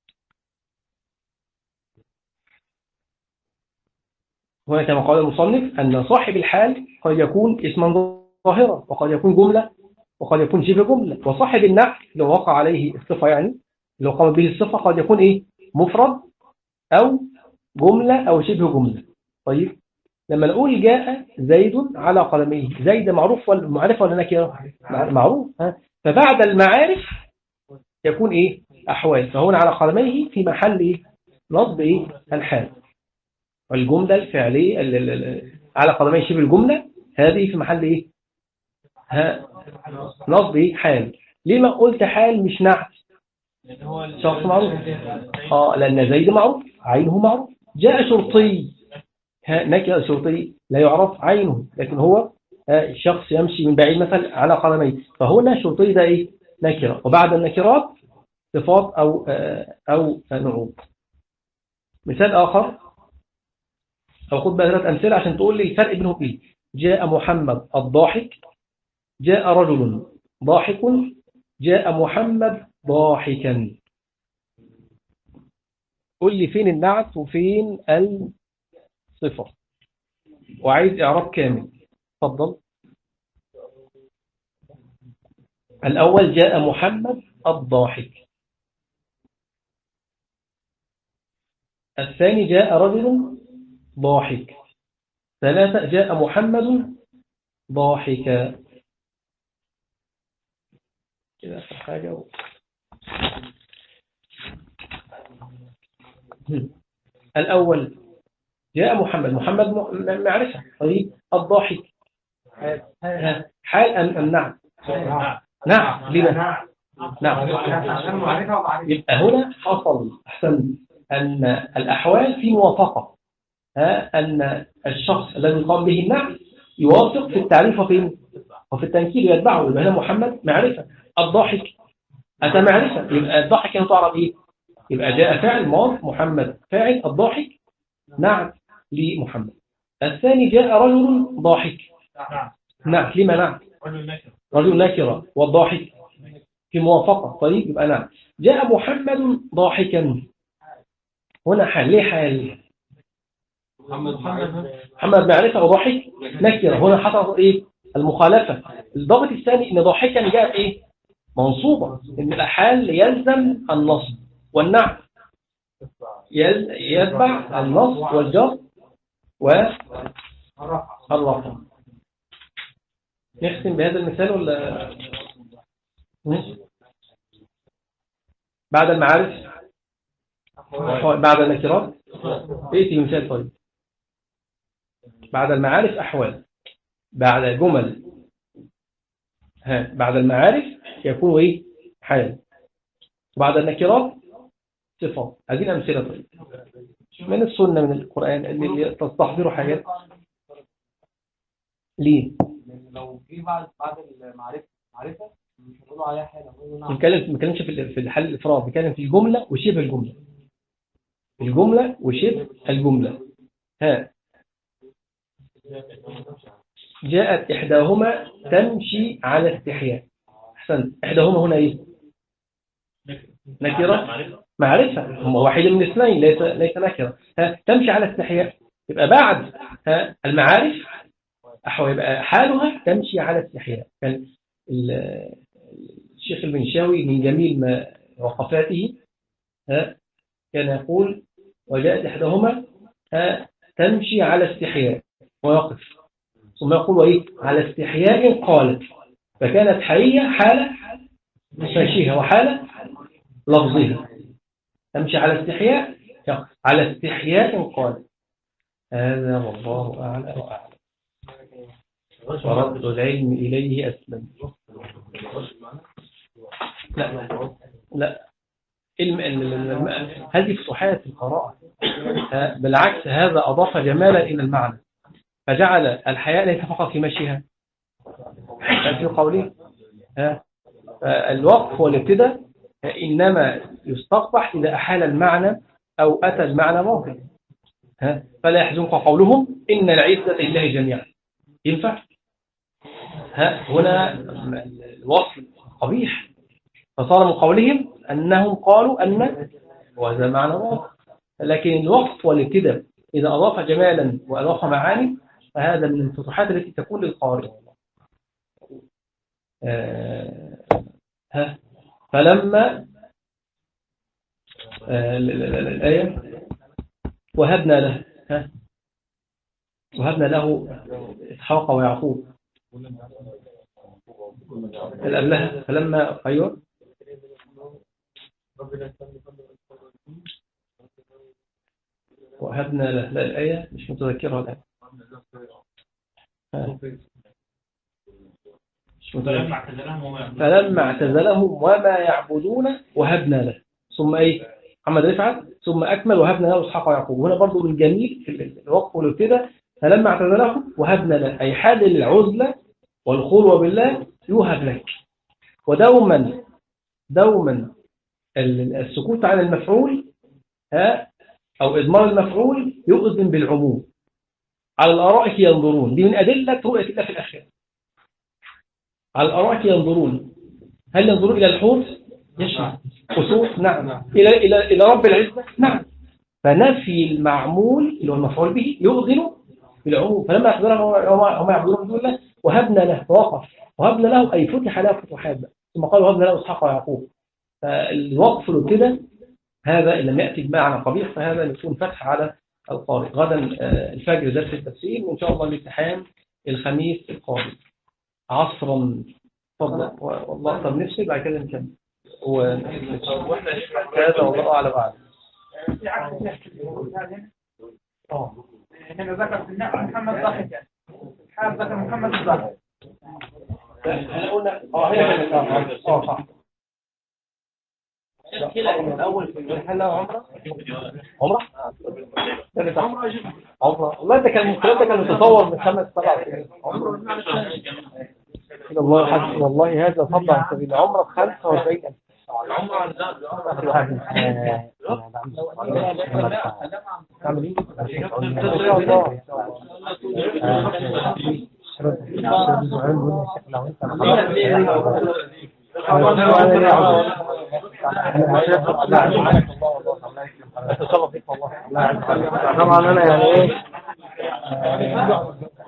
هنا كما قال المصنف أن صاحب الحال قد يكون اسما ظاهرا وقد يكون جملة وقد يكون شبه جملة وصاحب النعت لو وقع عليه الصفة يعني لو قام به الصفة قد يكون إيه مفرد أو جملة أو شبه جملة طيب لما نقول جاء زيد على قدميه زيد معروف ولا معرفة ولا نكرة معروف ها فبعد المعارف يكون إيه أحوال فهنا على قدميه في محل إيه نصب إيه الحال والجملة الفعلية ال- ال- ال- على قدميه شبه الجملة هذه في محل إيه ها نصب إيه حال ليه ما قلت حال مش نعت لأن هو ال- شخص معروف زيد. اه لأن زيد معروف عينه معروف جاء شرطي ها، نكرة شرطي لا يعرف عينه لكن هو آه، شخص يمشي من بعيد مثلا على قدميه فهنا شرطي ده ايه نكرة وبعد النكرات صفات أو آه، أو نعوت مثال آخر أو خد بقى ثلاث أمثلة عشان تقول لي الفرق بينهم إيه جاء محمد الضاحك جاء رجل ضاحك جاء محمد ضاحكا قول لي فين النعت وفين الصفة وعايز إعراب كامل اتفضل الأول جاء محمد الضاحك الثاني جاء رجل ضاحك ثلاثة جاء محمد ضاحكا كده آخر حاجة و... الأول جاء محمد محمد م- معرفة طيب الضاحك ها، حال أم أم نعم نعم لما نعم يبقى هنا حصل أحسن أن الأحوال في موافقة ها، أن الشخص الذي قام به النعم يوافق في التعريف وفي وفي التنكير يتبعه يبقى هنا محمد معرفة الضاحك أتى معرفة يبقى الضاحك هنا تعرف إيه يبقى جاء فعل ماض محمد فاعل الضاحك نعم لمحمد الثاني جاء رجل ضاحك نعم نعم لما نعم رجل نكر رجل نكرة والضاحك في موافقة طيب يبقى نعم جاء محمد ضاحكا هنا حال ليه حال محمد محمد محمد معرفة وضاحك نكرة هنا حصل ايه المخالفة الضابط الثاني ان ضاحكا جاء ايه منصوبة ان الحال يلزم النصب والنعم يل- يتبع النصب والجر والرفع نختم بهذا المثال ولا ماشي. بعد المعارف بعد النكرات ايه مثال طيب بعد المعارف أحوال بعد جمل ها بعد المعارف يكون إيه حال بعد النكرات صفات هذه أمثلة طيب من السنة من القرآن اللي تستحضروا حاجات ليه لو في بعد بعد المعرفة معرفة مش هنقولوا عليها حاجة هنقول نعم بنتكلم ما بنتكلمش في ال- في الحل الإفراد بنتكلم في الجملة وشبه الجملة الجملة وشبه الجملة ها جاءت إحداهما تمشي على استحياء أحسن إحداهما هنا إيه نكرة معرفة معرفة هم واحد من الاثنين ليس ليس نكرة ها تمشي على استحياء يبقى بعد ها المعارف أحوال يبقى حالها تمشي على استحياء كان ال- الشيخ المنشاوي من جميل ما وقفاته ها كان يقول وجاءت إحداهما ها تمشي على استحياء ويقف ثم يقول وإيه على استحياء قالت فكانت حية حالة مشيها وحالة لفظها تمشي على استحياء يقف على استحياء قالت هذا والله أعلى وأعلم ورد العلم إليه أسلم لا لا الم... ال- ال- الم... هذه فتوحات القراءة ها، بالعكس هذا أضاف جمالا إلى المعنى فجعل الحياة ليس فقط في مشيها بل في قوله ها، الوقف والابتداء إنما يستقبح إذا أحال المعنى أو أتى المعنى باطل ها، فلا يحزنك قولهم إن العزة لله جميعا ينفع ها هنا الوصل قبيح فصار من قولهم أنهم قالوا أن وهذا معنى باطل لكن الوقف والابتداء إذا أضاف جمالا وأضاف معاني فهذا من الفتوحات التي تكون للقارئ آه، ها فلما آه، ال- ال- ال- الآية وهبنا له ها وهبنا له إسحاق ويعقوب هل قبلها فلما أيوه وهبنا له لا الآية مش متذكرها الآن ها. مش متذكرها فلما اعتزلهم وما يعبدون فلما اعتزلهم وما يعبدون وهبنا له ثم ايه محمد رفعت ثم اكمل وهبنا له اسحاق ويعقوب هنا برضو من جميل في ال- الوقف والابتداء فلما اعتزلهم وهبنا له اي حال العزله والخلوه بالله يوهب لك ودوما دوما ال- السكوت عن المفعول ها او اضمار المفعول يؤذن بالعموم على الارائك ينظرون دي من ادله رؤيه الله في الاخره على الارائك ينظرون هل ينظرون إلى الحوت؟ يشمع خسوف نعم إلى إلى إلى رب العزة نعم فنفي المعمول اللي هو المفعول به يؤذن بالعموم فلما أخبرهم هم يعبدون من دون الله وهبنا له وقف وهبنا له أي فتح له فتوحات بقى. ثم قال وهبنا له إسحاق ويعقوب فالوقف له كده هذا إن لم يأتي بمعنى قبيح فهذا يكون فتح على القارئ غدا آه، الفجر درس التفسير وإن شاء الله الامتحان الخميس القادم عصرا تفضل والله طب نفسي بعد كده نكمل هذا والله اعلم اعلم هنا ذكر في النعم محمد ضحك حال ذكر محمد ضحك احنا قلنا اه هي كانت اه اه صح الاول في الحل عمره عمره ثالث عمره عمره والله ده كان الكلام ده كان متصور من خمس سبع سنين عمره والله حسن والله هذا فضل عن سبيل عمره ب 45000 تعمل ايه؟ ان شاء الله طبعا انا يعني ايه